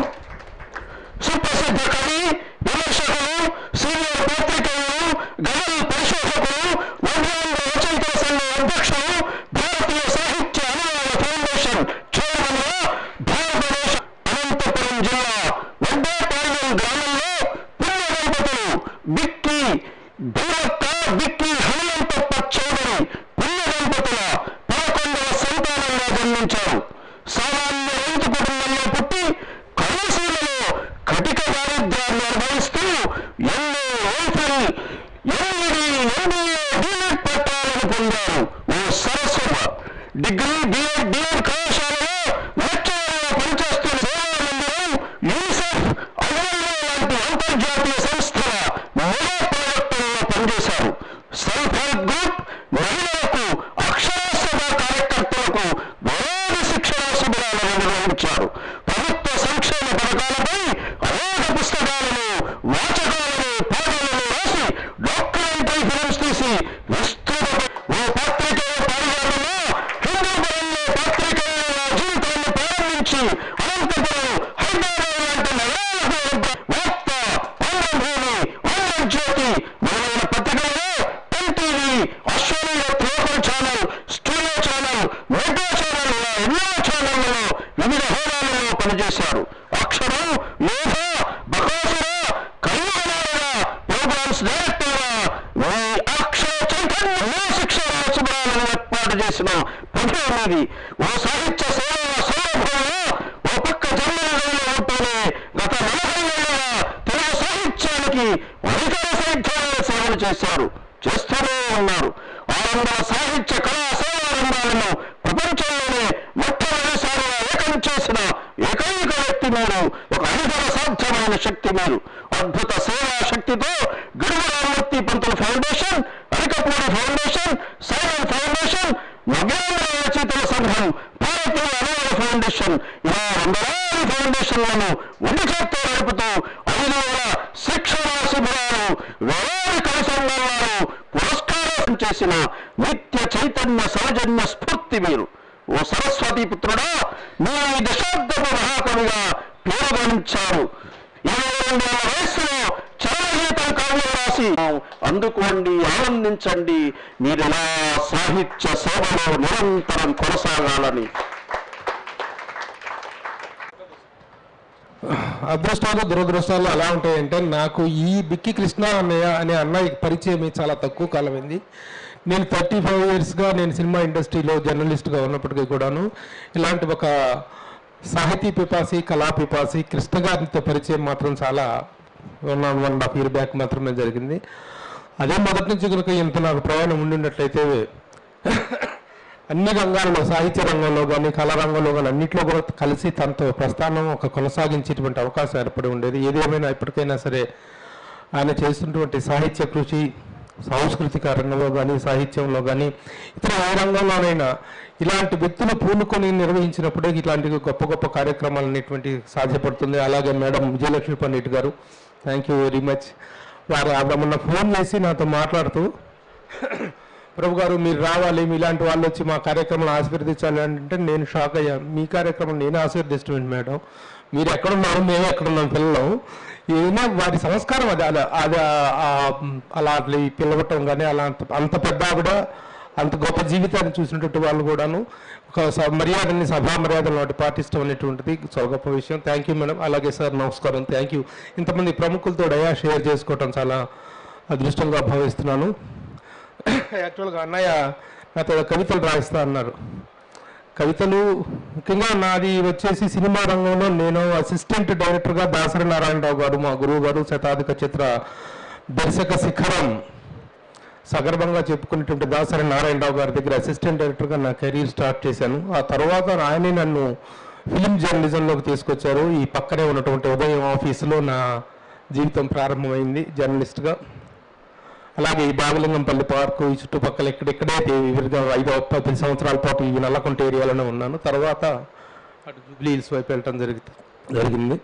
సుప్రసిద్ధ కవి విమర్శకులు సీనియర్ పత్రికలు గజల్ పరిశోధకులు నవ్యాంధ్ర రచయితల సంఘం అధ్యక్షులు భారతీయ సాహిత్య అనువాద ఫౌండేషన్ చైర్మన్ గా భారతదేశ అనంతపురం జిల్లా వడ్డేపాళ్యం గ్రామంలో పుణ్య దంపతులు బిక్కి భీమక్క బిక్కి హనుమంతప్ప చౌదరి పుణ్య దంపతుల పదకొండవ సంతానంగా జన్మించారు సామాన్య రైతు కుటుంబంలో పుట్టి కళాశీలలో కటిక దారిద్ర్యాన్ని అనుభవిస్తూ ఎన్నో ఓఫిల్ ఎనిమిది ఎంబీఏ డీలెట్ పట్టాలను పొందారు ఓ సరస్వత డిగ్రీ బిఎడ్ డిఎడ్ కళాశాలలో లెక్చరర్గా పనిచేస్తున్న సేవా మందిరం యూనిసెఫ్ ఐఎల్ఏ లాంటి అంతర్జాతీయ సంస్థల మెగా ప్రాజెక్టులలో పనిచేశారు సెల్ఫ్ హెల్ప్ గ్రూప్ మహిళలకు అక్షరాస్యత కార్యకర్తలకు వేలాది శిక్షణా శిబిరాలను నిర్వహించారు ప్రభుత్వ సంక్షేమ పథకాలపై అనేక పుస్తకాలను వాచకాలను పాటలను రాసి డాక్యుమెంటరీ ఫిలిమ్స్ తీసి విస్తృత ఓ పత్రికల పారిజాతంలో హిందూ పరంలో పత్రికల జీవితాన్ని ప్రారంభించి అనంతపురం హైదరాబాద్ లాంటి నగరాలకు వార్త ఆంధ్రభూమి ఆంధ్రజ్యోతి మొదలైన పత్రికలలో NTV Australia local channel studio channel metro channel ఇలా ఎన్నో ఛానళ్లలో వివిధ హోదాలలో పనిచేశారు అక్షరం మేధ బకాసుర కల్వనాలుగా ప్రోగ్రామ్స్ డైరెక్టర్గా ఈ అక్షర చైతన్య ఎన్నో శిక్షణ శిబిరాలను ఏర్పాటు చేసిన ప్రతినిధి ఓ సాహిత్య సేవ సౌరభంలో ఓ పక్క జర్మనీలో ఉంటూనే గత నలభై ఏళ్ళుగా తెలుగు సాహిత్యానికి అధికార సాహిత్యాలను సేవలు చేశారు చేస్తూనే ఉన్నారు ఆరంభ సాహిత్య కళా సేవారంభాలను ప్రపంచంలోనే మొట్టమొదటిసారిగా ఏకం చేసిన ఏకైక వ్యక్తి మీరు ఒక అధికార సాధ్యమైన శక్తి మీరు అద్భుత సేవా శక్తితో Gidugu Ramamurthy Pantula foundation Arikapudi foundation silent foundation Navyandhra రచయితల సంఘం భారతీయ అనువాద ఫౌండేషన్ ఇలా వందలాది ఫౌండేషన్లను ఉండి చేత్తో నడుపుతూ ఐదు వేల శిక్షణ శిబిరాలు వేలాది కవి సంఘాలను పురస్కారం చేసిన నిత్య చైతన్య సౌజన్య స్ఫూర్తి మీరు ఓ సరస్వతి పుత్రుడా మీరు ఈ దశాబ్దపు మహాకవిగా పేరుగణించారు ఇరవై రెండేళ్ల వయస్సులో చరణగీతం కావ్యం రాసి అందుకోండి ఆనందించండి మీరు ఇలా సాహిత్య సేవలో నిరంతరం కొనసాగాలని అదృష్టాలు దురదృష్టాలు ఎలా ఉంటాయంటే నాకు ఈ బిక్కి కృష్ణ అన్నయ్య అనే అన్నయ్య పరిచయం చాలా తక్కువ కాలమైంది నేను థర్టీ ఫైవ్ ఇయర్స్గా నేను సినిమా ఇండస్ట్రీలో జర్నలిస్ట్గా ఉన్నప్పటికీ కూడాను ఇలాంటి ఒక సాహితీ పిపాసి కళా పిపాసి కృష్ణ గారితో పరిచయం మాత్రం చాలా one one and half year back మాత్రమే జరిగింది అదే మొదటి నుంచి కనుక ఇంత నాకు ప్రయాణం ఉండినట్లయితే అన్ని రంగాల్లో సాహిత్య రంగంలో కానీ కళా రంగంలో కానీ అన్నింటిలో కూడా కలిసి తనతో ప్రస్థానం ఒక కొనసాగించేటువంటి అవకాశం ఏర్పడి ఉండేది ఏదేమైనా ఇప్పటికైనా సరే ఆయన చేస్తున్నటువంటి సాహిత్య కృషి సాంస్కృతిక రంగంలో కానీ సాహిత్యంలో కానీ ఇతర ఏ రంగంలోనైనా ఇలాంటి వ్యక్తులు పూనుకొని నిర్వహించినప్పుడే ఇలాంటి గొప్ప గొప్ప కార్యక్రమాలు అనేటువంటి సాధ్యపడుతుంది అలాగే మేడం విజయలక్ష్మి పండిట్ గారు థ్యాంక్ యూ వెరీ మచ్ వారు ఆవిడ మొన్న ఫోన్ చేసి నాతో మాట్లాడుతూ ప్రభు గారు మీరు రావాలి మీలాంటి వాళ్ళు వచ్చి మా కార్యక్రమం ఆశీర్వదించాలి అంటే నేను షాక్ అయ్యాను మీ కార్యక్రమం నేను ఆశీర్దిస్తున్నాను మేడం మీరు ఎక్కడున్నారు మేము ఎక్కడున్నాం పిల్లలు ఏదైనా వారి సంస్కారం అది అలా అది ఆ- ఆ- అలా అట్లా ఈ పిలవటం కానీ అలా అంత అంత పెద్ద ఆవిడ అంత గొప్ప జీవితాన్ని చూసినటువంటి వాళ్ళు కూడాను ఒక స- మర్యాదని సభా మర్యాదలు వాటి పాటిస్తాం అనేటువంటిది చాలా గొప్ప విషయం థ్యాంక్ యూ మేడం అలాగే సార్ నమస్కారం థ్యాంక్ యూ ఇంతమంది ప్రముఖులతో డయా షేర్ చేసుకోవటం చాలా అదృష్టంగా భావిస్తున్నాను యాక్చువల్గా అన్నయ్య నాతో కవితలు రాయిస్తా అన్నారు కవితలు ముఖ్యంగా నాది వచ్చేసి సినిమా రంగంలో నేను అసిస్టెంట్ డైరెక్టర్గా దాసరి నారాయణరావు గారు మా గురువు గారు శతాధిక చిత్ర దర్శక శిఖరం సగర్భంగా చెప్పుకునేటువంటి దాసరి నారాయణరావు గారి దగ్గర అసిస్టెంట్ డైరెక్టర్గా నా కెరీర్ స్టార్ట్ చేశాను ఆ తర్వాత ఆయనే నన్ను ఫిలిం జర్నలిజంలోకి తీసుకొచ్చారు ఈ పక్కనే ఉన్నటువంటి ఉదయం ఆఫీసులో నా జీవితం ప్రారంభమైంది జర్నలిస్ట్గా అలాగే ఈ బాగలింగంపల్లి పార్కు ఈ చుట్టుపక్కల ఇక్కడిక్కడే వివిధ ఐదు పది సంవత్సరాల పాటు ఈ నల్లకుంట ఏరియాలోనే ఉన్నాను తర్వాత అటు జూబ్లీ హిల్స్ వైపు వెళ్ళటం జరిగి జరిగింది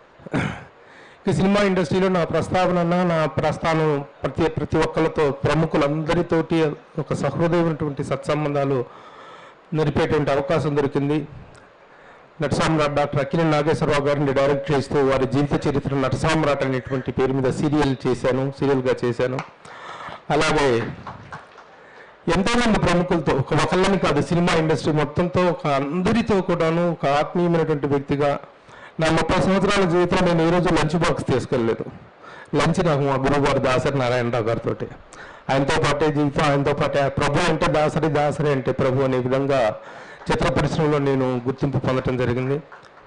ఇక సినిమా ఇండస్ట్రీలో నా ప్రస్తావన నా ప్రస్థానం ప్రతి ప్రతి ఒక్కరితో ప్రముఖులందరితోటి ఒక సహృదయమైనటువంటి సత్సంబంధాలు నిలిపేటువంటి అవకాశం దొరికింది నటసామ్రాట్ డాక్టర్ అక్కినే నాగేశ్వరరావు గారిని డైరెక్ట్ చేస్తూ వారి జీవిత చరిత్ర నటసామ్రాట్ అనేటువంటి పేరు మీద సీరియల్ చేశాను సీరియల్గా చేశాను అలాగే ఎంతోమంది ప్రముఖులతో ఒక ఒకళ్ళని కాదు సినిమా ఇండస్ట్రీ మొత్తంతో ఒక అందరితో కూడాను ఒక ఆత్మీయమైనటువంటి వ్యక్తిగా నా ముప్పై సంవత్సరాల జీవితంలో నేను ఏ రోజు లంచ్ బాక్స్ తీసుకెళ్ళలేదు లంచ్ నాకు మా గురువు గారు దాసరి నారాయణరావు గారితో ఆయనతో పాటే జీవితం ఆయనతో పాటే ప్రభు అంటే దాసరి దాసరి అంటే ప్రభు అనే విధంగా చిత్ర పరిశ్రమలో నేను గుర్తింపు పొందడం జరిగింది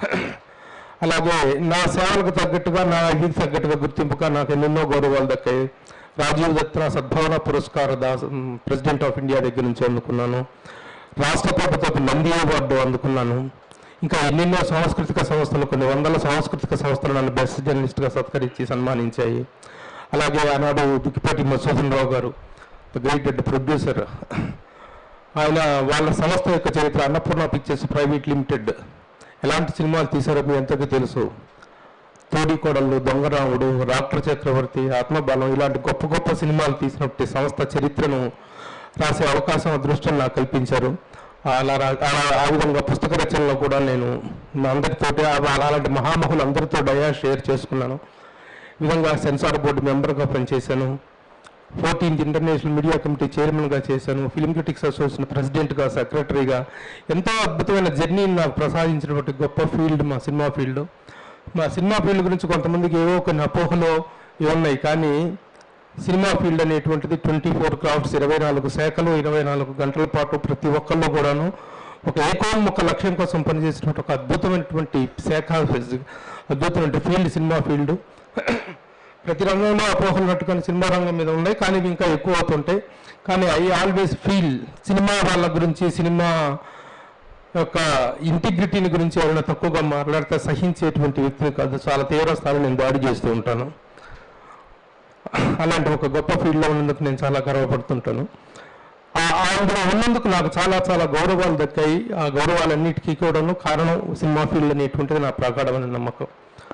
అలాగే నా సేవలకు తగ్గట్టుగా నా ఇదికి తగ్గట్టుగా గుర్తింపుగా నాకు ఎన్నెన్నో గౌరవాలు దక్కాయి రాజీవ్ దత్త సద్భావన పురస్కార దాస్ ప్రెసిడెంట్ ఆఫ్ ఇండియా దగ్గర నుంచి అందుకున్నాను రాష్ట్ర ప్రభుత్వ నంది అవార్డు అందుకున్నాను ఇంకా ఎన్నెన్నో సాంస్కృతిక సంస్థలు కొన్ని వందల సాంస్కృతిక సంస్థలు నన్ను బెస్ట్ జర్నలిస్ట్గా సత్కరించి సన్మానించాయి అలాగే ఆనాడు దుక్కిపాటి మధుసూదన్ రావు గారు గ్రేట్ హెడ్ ప్రొడ్యూసర్ ఆయన వాళ్ళ సంస్థ యొక్క చరిత్ర అన్నపూర్ణ పిక్చర్స్ ప్రైవేట్ లిమిటెడ్ ఎలాంటి సినిమాలు తీశారో మీ ఎంతకు తెలుసు తోడికోడళ్ళు దొంగరాముడు రాష్ట్ర చక్రవర్తి ఆత్మబలం ఇలాంటి గొప్ప గొప్ప సినిమాలు తీసినట్టు సంస్థ చరిత్రను రాసే అవకాశం అదృష్టం నాకు కల్పించారు అలా రా- అలా- ఆ విధంగా పుస్తక రచనలో కూడా నేను మా అందరితోటి ఆ- అలాంటి మహామహులు అందరితో డయా షేర్ చేసుకున్నాను ఈ విధంగా సెన్సార్ బోర్డు మెంబర్గా పనిచేశాను ఫోర్టీన్త్ ఇంటర్నేషనల్ మీడియా కమిటీ చైర్మన్గా చేశాను ఫిల్మ్ క్రిటిక్స్ అసోసియేషన్ ప్రెసిడెంట్గా సెక్రటరీగా ఎంతో అద్భుతమైన జర్నీని నాకు ప్రసాదించినటువంటి గొప్ప ఫీల్డ్ మా సినిమా ఫీల్డ్ మా సినిమా ఫీల్డ్ గురించి కొంతమందికి ఏవో కొన్ని అపోహలు ఇవి ఉన్నాయి కానీ సినిమా ఫీల్డ్ అనేటువంటిది ట్వంటీ ఫోర్ క్రాఫ్ట్స్ ఇరవై నాలుగు శాఖలు ఇరవై నాలుగు గంటల పాటు ప్రతి ఒక్కళ్ళు కూడాను ఒక ఏకోన్ముఖ లక్ష్యం కోసం పనిచేసినటువంటి ఒక అద్భుతమైనటువంటి శాఖ అద్భుతమైన ఫీల్డ్ సినిమా ఫీల్డ్ ప్రతి రంగంలో అపోహలు ఉన్నట్టుగా సినిమా రంగం మీద ఉన్నాయి కానీ ఇవి ఇంకా ఎక్కువ అవుతుంటాయి కానీ ఐ ఆల్వేస్ ఫీల్ సినిమా వాళ్ళ గురించి సినిమా యొక్క ఇంటిగ్రిటీని గురించి ఎవరైనా తక్కువగా మాట్లాడితే సహించేటువంటి వ్యక్తిని కాదు చాలా తీవ్ర స్థాయిలో నేను దాడి చేస్తూ ఉంటాను అలాంటి ఒక గొప్ప ఫీల్డ్లో ఉన్నందుకు నేను చాలా గర్వపడుతుంటాను ఆ- ఆ అందులో ఉన్నందుకు నాకు చాలా చాలా గౌరవాలు దక్కాయి ఆ గౌరవాలన్నిటికీ కూడాను కారణం సినిమా ఫీల్డ్ అనేటువంటిది నా ప్రగాఢమైన నమ్మకం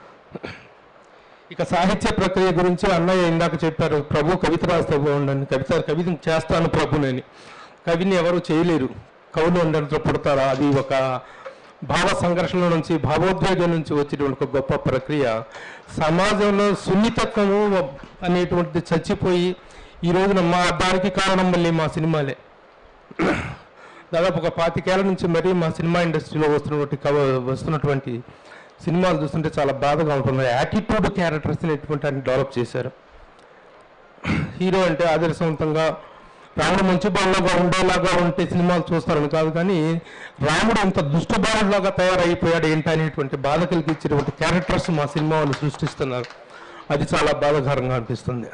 ఇక సాహిత్య ప్రక్రియ గురించి అన్నయ్య ఇందాక చెప్పారు ప్రభు కవిత రాస్తే బాగుండని కవిత కవిత చేస్తాను ప్రభునని కవిని ఎవరు చేయలేరు కవులు అందరితో పుడతారా అది ఒక భావ సంఘర్షణ నుంచి భావోద్వేగం నుంచి వచ్చేటువంటి ఒక గొప్ప ప్రక్రియ సమాజంలో సున్నితత్వము అనేటువంటిది చచ్చిపోయి ఈ రోజున మా దానికి కారణం మళ్ళీ మా సినిమాలే దాదాపు ఒక పాతికేళ్ల నుంచి మరీ మా సినిమా ఇండస్ట్రీలో వస్తున్నటువంటి కవ వస్తున్నటువంటి సినిమాలు చూస్తుంటే చాలా బాధగా ఉంటుంది యాటిట్యూడ్ క్యారెక్టర్స్ అనేటువంటి అని డెవలప్ చేశారు హీరో అంటే ఆదర్శవంతంగా రాముడు మంచి బాలులాగా ఉండేలాగా ఉంటే సినిమాలు చూస్తారని కాదు కానీ రాముడు ఇంత దుష్టబాలులాగా తయారైపోయాడు ఏంటి అనేటువంటి బాధ కలిగించేటువంటి క్యారెక్టర్స్ మా సినిమా వాళ్ళు సృష్టిస్తున్నారు అది చాలా బాధాకరంగా అనిపిస్తుంది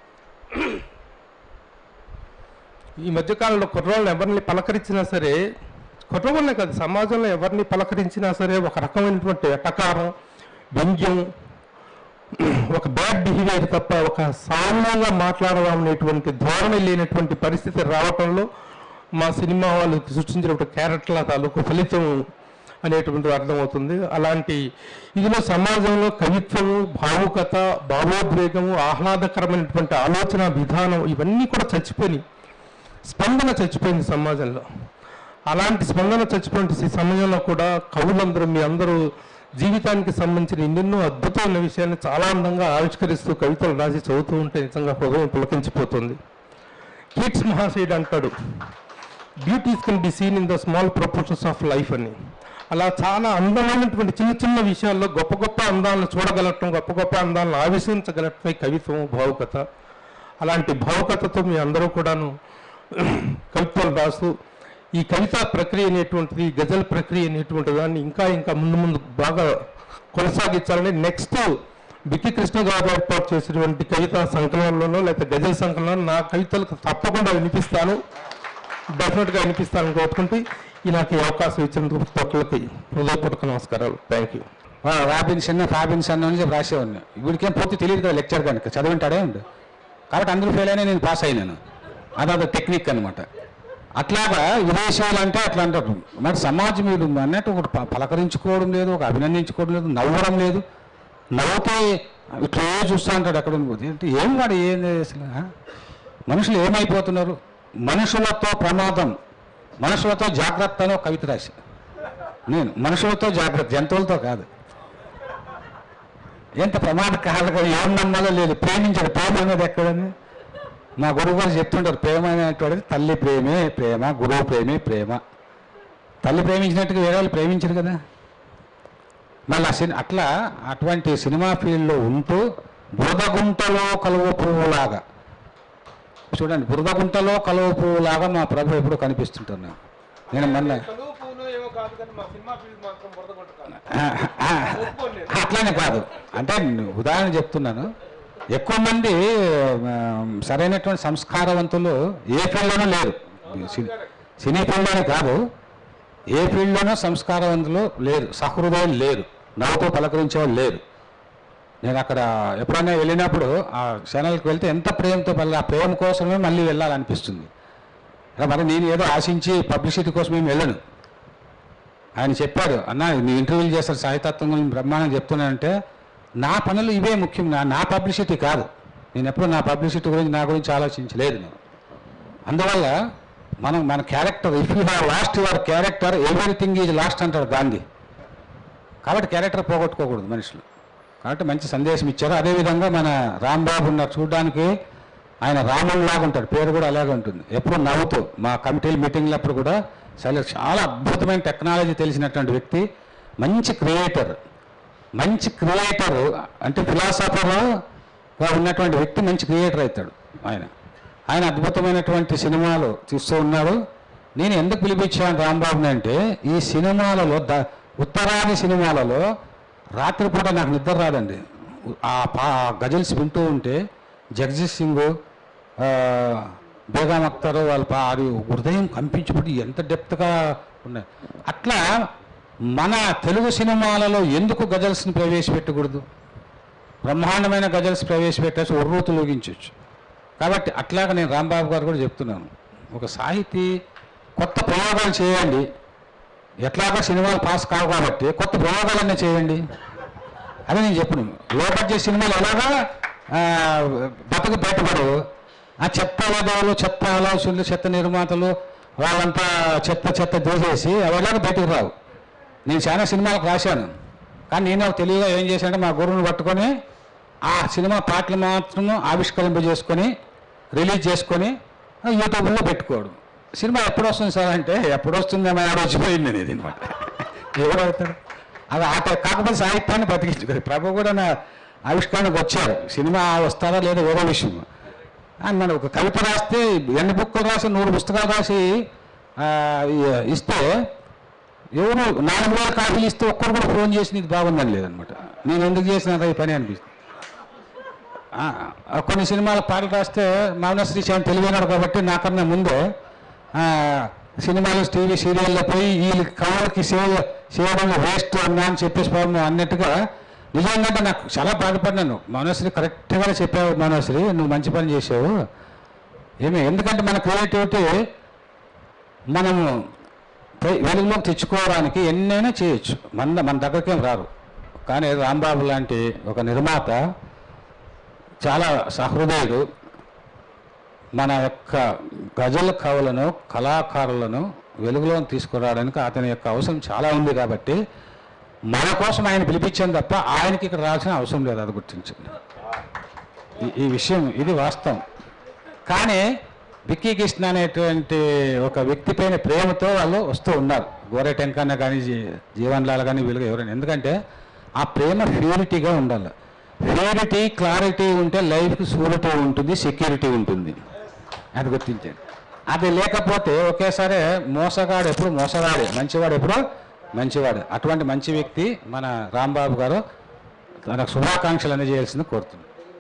ఈ మధ్యకాలంలో కుర్రోళ్ళని ఎవరిని పలకరించినా సరే కుర్రవాళ్ళనే కాదు సమాజంలో ఎవరిని పలకరించినా సరే ఒక రకమైనటువంటి ఎటకారం వ్యంగ్యం ఒక బ్యాడ్ బిహేవియర్ తప్ప ఒక సామ్యంగా మాట్లాడదాం అనేటువంటి ధోరణి లేనటువంటి పరిస్థితి రావటంలో మా సినిమా వాళ్ళు సృష్టించినటువంటి క్యారెక్టర్ల తాలూకు ఫలితం అనేటువంటిది అర్థమవుతుంది అలాంటి ఇదిలో సమాజంలో కవిత్వము భావుకత భావోద్వేగము ఆహ్లాదకరమైనటువంటి ఆలోచన విధానం ఇవన్నీ కూడా చచ్చిపోయినాయి స్పందన చచ్చిపోయింది సమాజంలో అలాంటి స్పందన చచ్చిపోయిన ఈ సమయంలో కూడా కవులందరూ మీ అందరూ జీవితానికి సంబంధించిన ఎన్నెన్నో అద్భుతమైన విషయాన్ని చాలా అందంగా ఆవిష్కరిస్తూ కవితలు రాసి చదువుతూ ఉంటే నిజంగా హృదయం పులకించిపోతుంది కీట్స్ మహాశయుడు అంటాడు beauties can be seen in the small proportions of life అని అలా చాలా అందమైనటువంటి చిన్న చిన్న విషయాల్లో గొప్ప గొప్ప అందాలను చూడగలగటం గొప్ప గొప్ప అందాలను ఆవిష్కరించగలగటమే కవిత్వం భావుకత అలాంటి భావుకతతో మీ అందరూ కూడాను కవిత్వాలు రాస్తూ ఈ కవితా ప్రక్రియ అనేటువంటిది ఈ గజల్ ప్రక్రియ అనేటువంటి దాన్ని ఇంకా ఇంకా ముందు ముందు బాగా కొనసాగించాలని నెక్స్ట్ బిక్కి కృష్ణ గారు ఏర్పాటు చేసినటువంటి కవితా సంకలనంలోనో లేకపోతే గజల్ సంకలనంలో నా కవితలకు తప్పకుండా వినిపిస్తాను డెఫినెట్గా వినిపిస్తాను కోరుకుంటూ ఈ నాకు ఈ అవకాశం ఇచ్చినందుకు ప్రతి ఒక్కరికి హృదయపూర్వక నమస్కారాలు థ్యాంక్ యూ రాబిన్సన్ రాబిన్సన్ అని చెప్పి రాసేవాడిని వీడికేం పూర్తి తెలియదు కదా లెక్చర్ కనుక చదివింటాడే ఉండు కాబట్టి అందరూ ఫెయిల్ అయినా నేను పాస్ అయినాను అదొక టెక్నిక్ అనమాట అట్లాగా విదేశాలు అంటే అట్లా అంటారు మరి సమాజం వీడు అన్నట్టు ఒకటి ప- పలకరించుకోవడం లేదు ఒక అభినందించుకోవడం లేదు నవ్వడం లేదు నవ్వుతే ఇట్లా చూస్తూ ఉంటాడు అక్కడ ఉండిపోతే ఏంటి ఏం వాడు ఏం అసలు ఆ? మనుషులు ఏమైపోతున్నారు మనుషులతో ప్రమాదం మనుషులతో జాగ్రత్త అని ఒక కవిత రాశి నేను మనుషులతో జాగ్రత్త జంతువులతో కాదు ఎంత ప్రమాదకాలుగా ఏం నమ్మాలో లేదు ప్రేమించాడు ప్రేమ అనేది ఎక్కడని మా గురువు గారు చెప్తుంటారు ప్రేమ అనేటువంటిది తల్లి ప్రేమే ప్రేమ గురువు ప్రేమే ప్రేమ తల్లి ప్రేమించినట్టుగా వేరే వాళ్ళు ప్రేమించరు కదా మళ్ళీ ఆ సిని అట్లా అటువంటి సినిమా ఫీల్డ్లో ఉంటూ బురదగుంటలో కలువ పువ్వులాగా చూడండి బురదగుంటలో కలువ పువ్వులాగా మా ప్రభు ఎప్పుడు కనిపిస్తుంటున్నాను నేను మొన్న ఆ, ఆ, అట్లానే కాదు అంటే ఉదాహరణ చెప్తున్నాను ఎక్కువ మంది ఆ, సరైనటువంటి సంస్కారవంతులు ఏ ఫీల్డ్లోనూ లేరు సినీ- సినీ ఫీల్డ్లోనే కాదు ఏ ఫీల్డ్లోనూ సంస్కారవంతులు లేరు సహృదయం లేరు నవ్వుతో పలకరించే వాళ్ళు లేరు నేను అక్కడ ఎప్పుడైనా వెళ్ళినప్పుడు ఆ ఛానల్కి వెళ్తే ఎంత ప్రేమతో వెళ్ళి ఆ ప్రేమ కోసమే మళ్ళీ వెళ్ళాలనిపిస్తుంది అలా మరి నేను ఏదో ఆశించి పబ్లిసిటీ కోసం ఏం వెళ్ళను ఆయన చెప్పాడు అన్న మీ ఇంటర్వ్యూలు చేస్తారు సాహితత్వం గురించి బ్రహ్మాండం చెప్తున్నానంటే నా పనులు ఇవే ముఖ్యం నా నా పబ్లిసిటీ కాదు నేను ఎప్పుడు నా పబ్లిసిటీ గురించి నా గురించి ఆలోచించలేదు నేను అందువల్ల మనం మన character if you have lost your character everything is lost అంటాడు గాంధీ కాబట్టి క్యారెక్టర్ పోగొట్టుకోకూడదు మనుషులు కాబట్టి మంచి సందేశం ఇచ్చారు అదేవిధంగా మన రాంబాబు ఉన్నారు చూడడానికి ఆయన రాముడిలాగా ఉంటాడు పేరు కూడా అలాగే ఉంటుంది ఎప్పుడు నవ్వుతూ మా కమిటీల మీటింగ్లప్పుడు కూడా చాలా చాలా అద్భుతమైన టెక్నాలజీ తెలిసినటువంటి వ్యక్తి మంచి క్రియేటర్ మంచి క్రియేటర్ అంటే ఫిలాసఫర్గా ఉన్నటువంటి వ్యక్తి మంచి క్రియేటర్ అవుతాడు ఆయన ఆయన అద్భుతమైనటువంటి సినిమాలు తీస్తూ ఉన్నాడు నేను ఎందుకు పిలిపించాను రాంబాబుని అంటే ఈ సినిమాలలో ద ఉత్తరాది సినిమాలలో రాత్రిపూట నాకు నిద్ర రాదండి ఆ పా గజల్స్ వింటూ ఉంటే జగదీష్ సింగ్ ఆ, బేగం అఖ్తర్ వాళ్ళ పా అది హృదయం కంపించినప్పుడు ఎంత డెప్త్గా ఉన్నాయి అట్లా మన తెలుగు సినిమాలలో ఎందుకు గజల్స్ని ప్రవేశపెట్టకూడదు బ్రహ్మాండమైన గజల్స్ ప్రవేశపెట్టేసి ఉర్రూ తొలగించవచ్చు కాబట్టి అట్లాగా నేను రాంబాబు గారు కూడా చెప్తున్నాను ఒక సాహితీ కొత్త ప్రయోగాలు చేయండి ఎట్లాగా సినిమాలు పాస్ కావు కాబట్టి కొత్త ప్రయోగాలన్నీ చేయండి అది నేను చెప్పను లో బడ్జెట్ సినిమాలు ఎలాగా ఆ, బతుకు బయటపడు ఆ చెత్త వదవులు చెత్త ఆలోచనలు చెత్త నిర్మాతలు వాళ్ళంతా చెత్త చెత్త దూసేసి అవి ఎలాగ బయటకు రావు నేను చాలా సినిమాలకు రాశాను కానీ నేను తెలివిగా ఏం చేశానంటే మా గురువుని పట్టుకొని ఆ సినిమా పాటలు మాత్రం ఆవిష్కరింపజేసుకొని రిలీజ్ చేసుకొని ఆ యూట్యూబ్లో పెట్టుకోడు సినిమా ఎప్పుడు వస్తుంది సార్ అంటే ఎప్పుడు వస్తుంది ఏమైనా వచ్చిపోయింది అనేది అనమాట ఎవరు అవుతాడు అది ఆట కాకపోతే సాహిత్యాన్ని బతికించు ప్రభు కూడా నా ఆవిష్కరణకు వచ్చారు సినిమా వస్తారా లేదా వేరే విషయం అన్నాడు ఒక కవిత రాస్తే ఎన్ని బుక్కులు రాసి నూరు పుస్తకాలు రాసి ఆ, ఇ- ఇస్తే ఎవరు నాలుగు వేల కాపీలు ఇస్తే ఒక్కరు కూడా ఫోన్ చేసి నీకు బాగుందని లేదనమాట నేను ఎందుకు చేసిన ఈ పని అనిపిస్తుంది ఆ, ఆ, కొన్ని సినిమాల పాటలు రాస్తే మౌనశ్రీ చాలా తెలివైనాడు కాబట్టి నాకన్నా ముందే ఆ, సినిమాలు టీవీ సీరియల్లో పోయి వీళ్ళ కవర్కి సేవ చేయడం వేస్ట్ అన్నా అని చెప్పేసి పాపం అన్నట్టుగా నిజంగా నాకు చాలా బాధపడినాను మౌనశ్రీ కరెక్ట్గా చెప్పావు మౌనశ్రీ నువ్వు మంచి పని చేసావు ఏమి ఎందుకంటే మన క్రియేటివిటీ మనము పై- వెలుగులోకి తెచ్చుకోవడానికి ఎన్నైనా చేయొచ్చు మన మన దగ్గరికి ఏం రారు కానీ రాంబాబు లాంటి ఒక నిర్మాత చాలా సహృదయుడు మన యొక్క గజల కవులను కళాకారులను వెలుగులోకి తీసుకురావడానికి అతని యొక్క అవసరం చాలా ఉంది కాబట్టి మన కోసం ఆయన పిలిపించాను తప్ప ఆయనకి ఇక్కడ రావాల్సిన అవసరం లేదు అది గుర్తించండి ఈ- ఈ విషయం ఇది వాస్తవం కానీ విక్కీ కృష్ణ అనేటువంటి ఒక వ్యక్తి పైన ప్రేమతో వాళ్ళు వస్తూ ఉన్నారు గోరే టెంకన్న కానీ జీ- జీవన్ లాల్ కానీ వీళ్ళకి ఎవరైనా ఎందుకంటే ఆ ప్రేమ ప్యూరిటీగా ఉండాలి ప్యూరిటీ క్లారిటీ ఉంటే లైఫ్కి సూరిటీ ఉంటుంది సెక్యూరిటీ ఉంటుంది అది గుర్తించండి అది లేకపోతే ఒకేసారి మోసగాడు ఎప్పుడు మోసగాడే మంచివాడు ఎప్పుడు మంచివాడు అటువంటి మంచి వ్యక్తి మన రాంబాబు గారు తనకు శుభాకాంక్షలు అందజేయాల్సింది కోరుతున్నాను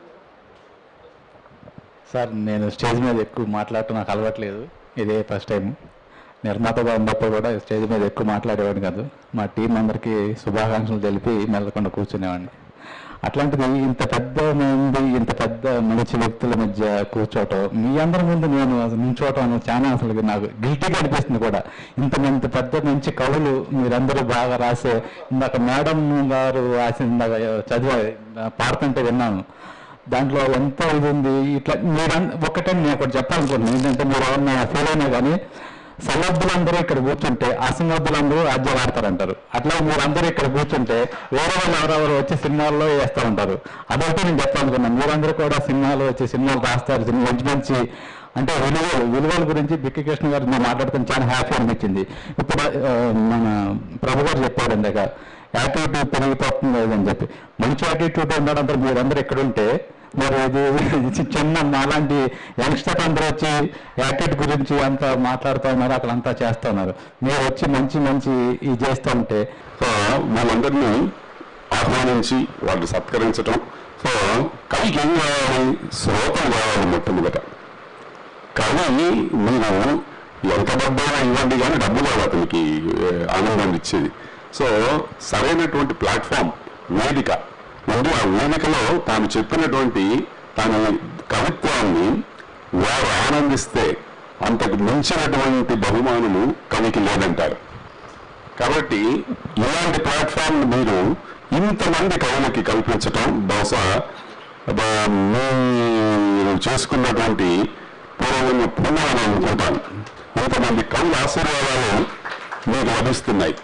సార్ నేను స్టేజ్ మీద ఎక్కువ మాట్లాడటం నాకు అలవాట్లేదు ఇదే ఫస్ట్ టైం నిర్మాతగా ఉన్నప్పుడు కూడా స్టేజ్ మీద ఎక్కువ మాట్లాడేవాడిని కాదు మా టీం అందరికీ శుభాకాంక్షలు తెలిపి మెల్లకుండా కూర్చునేవాడిని అట్లాంటిది ఇంత పెద్ద మంది ఇంత పెద్ద మంచి వ్యక్తుల మధ్య కూర్చోవటం మీ అందరి ముందు నేను అసలు నించోవటం చాలా అసలు నాకు గిల్టీగా అనిపిస్తుంది కూడా ఇంత ఇంత పెద్ద మంచి కవులు మీరందరూ బాగా రాసే ఇందాక మేడం గారు రాసిన ఇందాక చదివా పాడుతుంటే విన్నాను దాంట్లో ఎంత ఇది ఉంది ఇట్లా మీరు ఒకటే నేను ఒకటి చెప్పాలనుకుంటున్నాను ఏంటంటే మీరు ఏమన్నా ఫీల్ అయినా కానీ సమర్థులందరూ ఇక్కడ కూర్చుంటే అసమర్థులందరూ రాజ్యాలు ఆడతారంటారు అట్లా మీరు అందరూ ఇక్కడ కూర్చుంటే వేరే వాళ్ళు ఎవరెవరు వచ్చి సినిమాల్లో వేస్తూ ఉంటారు అదొకటి నేను చెప్పాలనుకున్నాను మీరందరూ కూడా సినిమాలు వచ్చి సినిమాలు రాస్తారు సినిమా మంచి మంచి అంటే విలువలు విలువల గురించి బిక్కి కృష్ణ గారు నేను మాట్లాడుతున్న చాలా హ్యాపీ అనిపించింది ఇప్పుడు ఆ, మన ప్రభు గారు చెప్పారు ఇందాక యాటిట్యూడ్ పెరిగిపోతుంది అని చెప్పి మంచి యాటిట్యూడ్ ఉండడంతో మీరందరూ ఇక్కడ ఉంటే మరి ఇది చిన్న మాలాంటి యంగ్స్టర్ అందరూ వచ్చి యాటిట్యూడ్ గురించి అంతా మాట్లాడుతూ ఉన్నారు అక్కడ అంతా చేస్తూ ఉన్నారు మీరు వచ్చి మంచి మంచి ఇది చేస్తూ ఉంటే సో వాళ్ళందరినీ ఆహ్వానించి వాళ్ళు సత్కరించటం సో కవికి ఏం కావాలి శ్రోతం కావాలి మొట్టమొదట కవి మీరు ఎంత డబ్బైనా ఇవ్వండి కానీ డబ్బు కాదు అతనికి ఏ, ఆనందాన్ని ఇచ్చేది సో సరైనటువంటి ప్లాట్ఫామ్ వేదిక నుండి ఆ వేదికలో తాను చెప్పినటువంటి తన కవిత్వాన్ని వారు ఆనందిస్తే అంతకు మించినటువంటి బహుమానము కవికి లేదంటారు కాబట్టి ఇలాంటి ప్లాట్ఫామ్ మీరు ఇంతమంది కవులకి కల్పించటం బహుశా బ- మీరు చేసుకున్నటువంటి పూర్వమైన పుణ్యాన్ని అనుకుంటాను ఇంతమంది కవుల ఆశీర్వాదాలు మీకు లభిస్తున్నాయి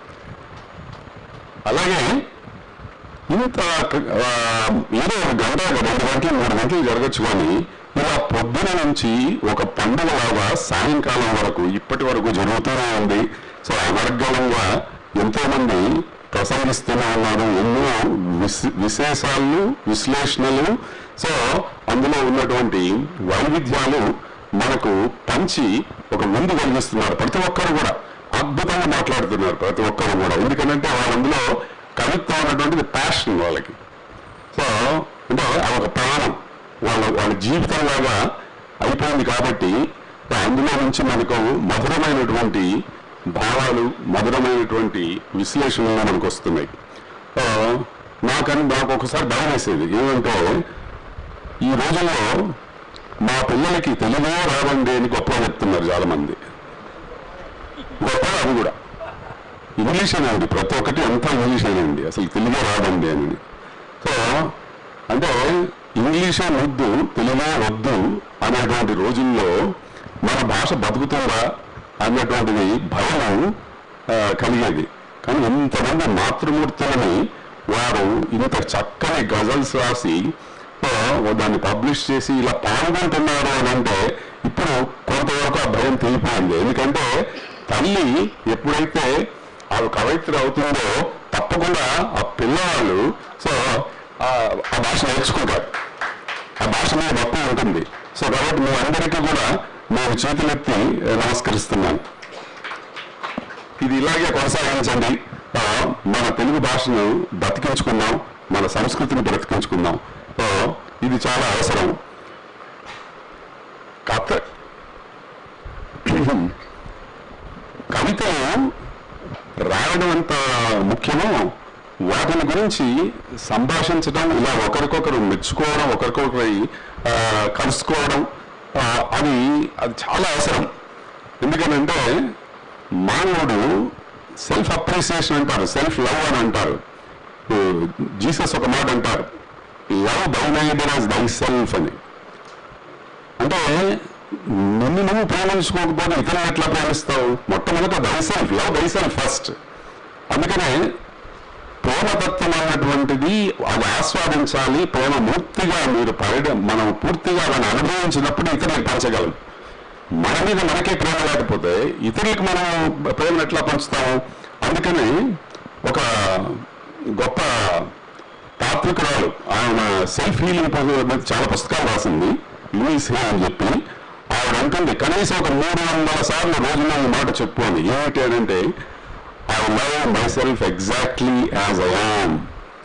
అలాగే ఇంత ఆ, ఏదో ఒక గంట రెండు గంటలు మూడు గంటలు జరగచ్చు కానీ ఇలా పొద్దున నుంచి ఒక పండుగలాగా సాయంకాలం వరకు ఇప్పటి వరకు జరుగుతూనే ఉంది సో అనర్గళంగా ఎంతో మంది ప్రసంగిస్తూనే ఉన్నారు ఎన్నో విశ్- విశేషాలు విశ్లేషణలు సో అందులో ఉన్నటువంటి వైవిధ్యాలు మనకు పంచి ఒక ముందు కలిగిస్తున్నారు ప్రతి ఒక్కరు కూడా అద్భుతంగా మాట్లాడుతున్నారు ప్రతి ఒక్కరు కూడా ఎందుకంటే వాళ్ళ అందులో కవిత్వం అన్నటువంటిది ప్యాషన్ వాళ్ళకి సో అంటే అదొక ప్రాణం వాళ్ళ వాళ్ళ జీవితం లాగా అయిపోయింది కాబట్టి అందులో నుంచి మనకు మధురమైనటువంటి భావాలు మధురమైనటువంటి విశ్లేషణలు మనకు వస్తున్నాయి సో నాకని నాకు ఒకసారి భయం వేసేది ఏమంటే ఈ రోజుల్లో మా పిల్లలకి తెలుగే రావండి అని గొప్పగా చెప్తున్నారు చాలా మంది గొప్ప అది కూడా ఇంగ్లీష్ అనండి ప్రతి ఒక్కటి అంతా ఇంగ్లీష్ అనండి అసలు తెలుగే రాదండి అని సో అంటే ఇంగ్లీషే ముద్దు తెలుగే వద్దు అనేటువంటి రోజుల్లో మన భాష బతుకుతుందా అన్నటువంటిది భయం ఆ, కలిగేది కానీ ఇంతమంది మాతృమూర్తులని వారు ఇంత చక్కని గజల్స్ రాసి ఆ, దాన్ని పబ్లిష్ చేసి ఇలా పాల్గొంటున్నారు అని అంటే ఇప్పుడు కొంతవరకు ఆ భయం తెలిపోయింది ఎందుకంటే తల్లి ఎప్పుడైతే ఆ కవయిత్రి అవుతుందో తప్పకుండా ఆ పిల్లవాళ్ళు సో ఆ ఆ భాష నేర్చుకుంటారు ఆ భాష మీద మొత్తం ఉంటుంది సో కాబట్టి మీ అందరికీ కూడా నేను చేతులెత్తి ఆ, నమస్కరిస్తున్నాను ఇది ఇలాగే కొనసాగించండి ఆ, మన తెలుగు భాషను బ్రతికించుకుందాం మన సంస్కృతిని బ్రతికించుకుందాం సో ఇది చాలా అవసరం కథ కవితలు రాయడం ఎంత ముఖ్యమో వాటిని గురించి సంభాషించడం ఇలా ఒకరికొకరు మెచ్చుకోవడం ఒకరికొకరి ఆ, కలుసుకోవడం ఆ, అది అది చాలా అవసరం ఎందుకనంటే మానవుడు సెల్ఫ్ అప్రిసియేషన్ అంటారు సెల్ఫ్ లవ్ అని అంటారు జీసస్ ఒక మాట అంటారు love thou neighbour as thyself అని అంటే నిన్ను నువ్వు ప్రేమించుకోకపోతే ఇతరులు ఎట్లా ప్రేమిస్తావు మొట్టమొదట thyself love thyself first అందుకనే ప్రేమతత్వం అన్నటువంటిది అది ఆస్వాదించాలి ప్రేమ మూర్తిగా మీరు పరడ మనం పూర్తిగా దాన్ని అనుభవించినప్పుడు ఇతరులకు పంచగలం మన మీద మనకే ప్రేమ లేకపోతే ఇతరులకు మనం ప్రేమను ఎట్లా పంచుతాము అందుకని ఒక గొప్ప తాత్వికురాలు ఆయన సెల్ఫ్ హీలింగ్ చాలా పుస్తకాలు రాసింది లూయిస్ హే అని చెప్పి ఆవిడ ఆవిడ అంటుంది కనీసం ఒక మూడు వందల సార్లు రోజున ఈ మాట చెప్పు అని ఏమిటి అని అంటే I love myself exactly as I am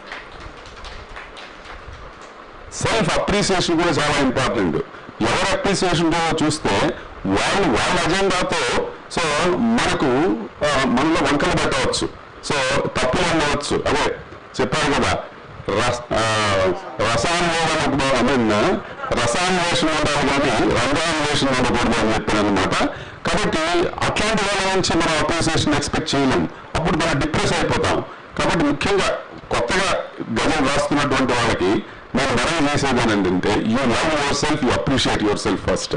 self appreciation కూడా చాలా ఇంపార్టెంట్ ఎవరు అప్రిసియేషన్ చూస్తే వాళ్ళు వాళ్ళ అజెండాతో సో మనకు ఆ, మనలో వంకలు పెట్టవచ్చు సో తప్పులు ఉండవచ్చు అదే చెప్పారు కదా రస ఆ, రసాన్వేషణ ఐ మీన్ రసాన్వేషణ ఉండాలి కానీ రంగాన్వేషణ ఉండకూడదు అని చెప్పాను అనమాట కాబట్టి అట్లాంటి వాళ్ళ నుంచి మనం అప్రిసియేషన్ ఎక్స్పెక్ట్ చేయలేం అప్పుడు మనం డిప్రెస్ అయిపోతాం కాబట్టి ముఖ్యంగా కొత్తగా గజలు రాస్తున్నటువంటి వాళ్ళకి నేను మనవి చేసేది ఏంటంటే you love yourself you appreciate yourself first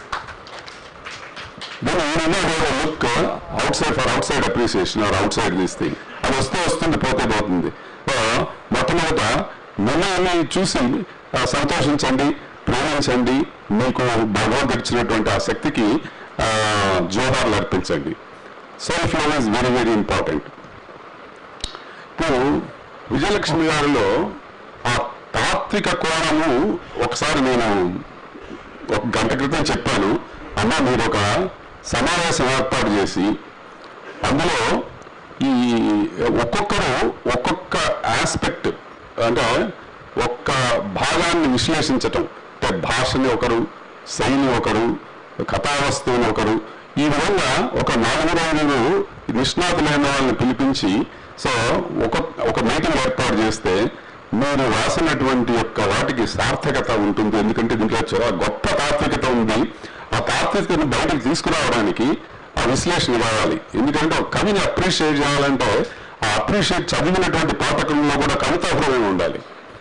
then you no look outside for outside appreciation or outside this thing అది వస్తే వస్తుంది పోతే పోతుంది సో మొట్టమొదట మిమ్మల్ని చూసి ఆ, సంతోషించండి ప్రేమించండి మీకు భగవంతుడు ఇచ్చినటువంటి ఆ శక్తికి ఆ, జోహార్లు అర్పించండి self love is very very important ఇప్పుడు విజయలక్ష్మి గారిలో ఆ తాత్విక కోణము ఒకసారి నేను ఒక గంట క్రితం చెప్పాను అన్న మీరు ఒక సమావేశం ఏర్పాటు చేసి అందులో ఈ ఒక్కొక్కరు ఒక్కొక్క ఆస్పెక్ట్ అంటే ఒక్క భాగాన్ని విశ్లేషించటం అంటే భాషని ఒకరు శైలి ఒకరు కథావస్తువుని ఒకరు ఈ విధంగా ఒక నాలుగు రోజులు నిష్ణాతులైన వాళ్ళని పిలిపించి సో ఒక ఒక మీటింగ్ ఏర్పాటు చేస్తే మీరు రాసినటువంటి యొక్క వాటికి సార్థకత ఉంటుంది ఎందుకంటే దీంట్లో చాలా గొప్ప తాత్వికత ఉంది ఆ తాత్వికతను బయటకు తీసుకురావడానికి ఆ విశ్లేషణ కావాలి ఎందుకంటే ఒక కవిని అప్రిషియేట్ చేయాలంటే ఆ అప్రిషియేట్ చదివినటువంటి పాఠకుల్లో కూడా కవితా హృదయం ఉండాలి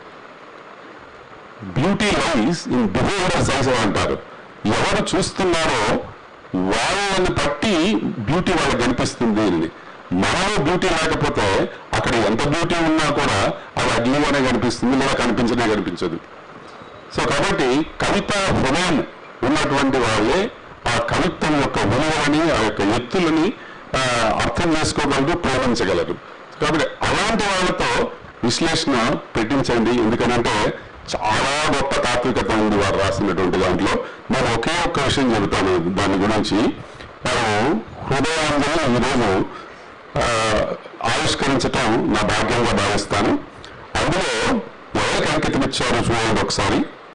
beauty lies in behaviour says అంటారు ఎవరు చూస్తున్నారో వాళ్ళని బట్టి బ్యూటీ వాళ్ళకి కనిపిస్తుంది అని మనలో బ్యూటీ లేకపోతే అక్కడ ఎంత బ్యూటీ ఉన్నా కూడా అది అగ్నిలోనే కనిపిస్తుంది లేదా కనిపించనే కనిపించదు సో కాబట్టి కవిత హృదయం ఉన్నటువంటి వాళ్ళే ఆ కవిత్వం యొక్క విలువని ఆ యొక్క ఎత్తులని ఆ, అర్థం చేసుకోగలరు ప్రేమించగలరు కాబట్టి అలాంటి వాళ్ళతో విశ్లేషణ పెట్టించండి ఎందుకనంటే చాలా గొప్ప తాత్వికత ఉంది వారు రాసినటువంటి దాంట్లో నేను ఒకే ఒక్క విషయం చెబుతాను దాని గురించి నేను హృదయాంజలి ఈరోజు ఆ, ఆవిష్కరించటం నా భాగ్యంగా భావిస్తాను అందులో ఎవరికి అంకితం ఇచ్చారో చూడండి ఒకసారి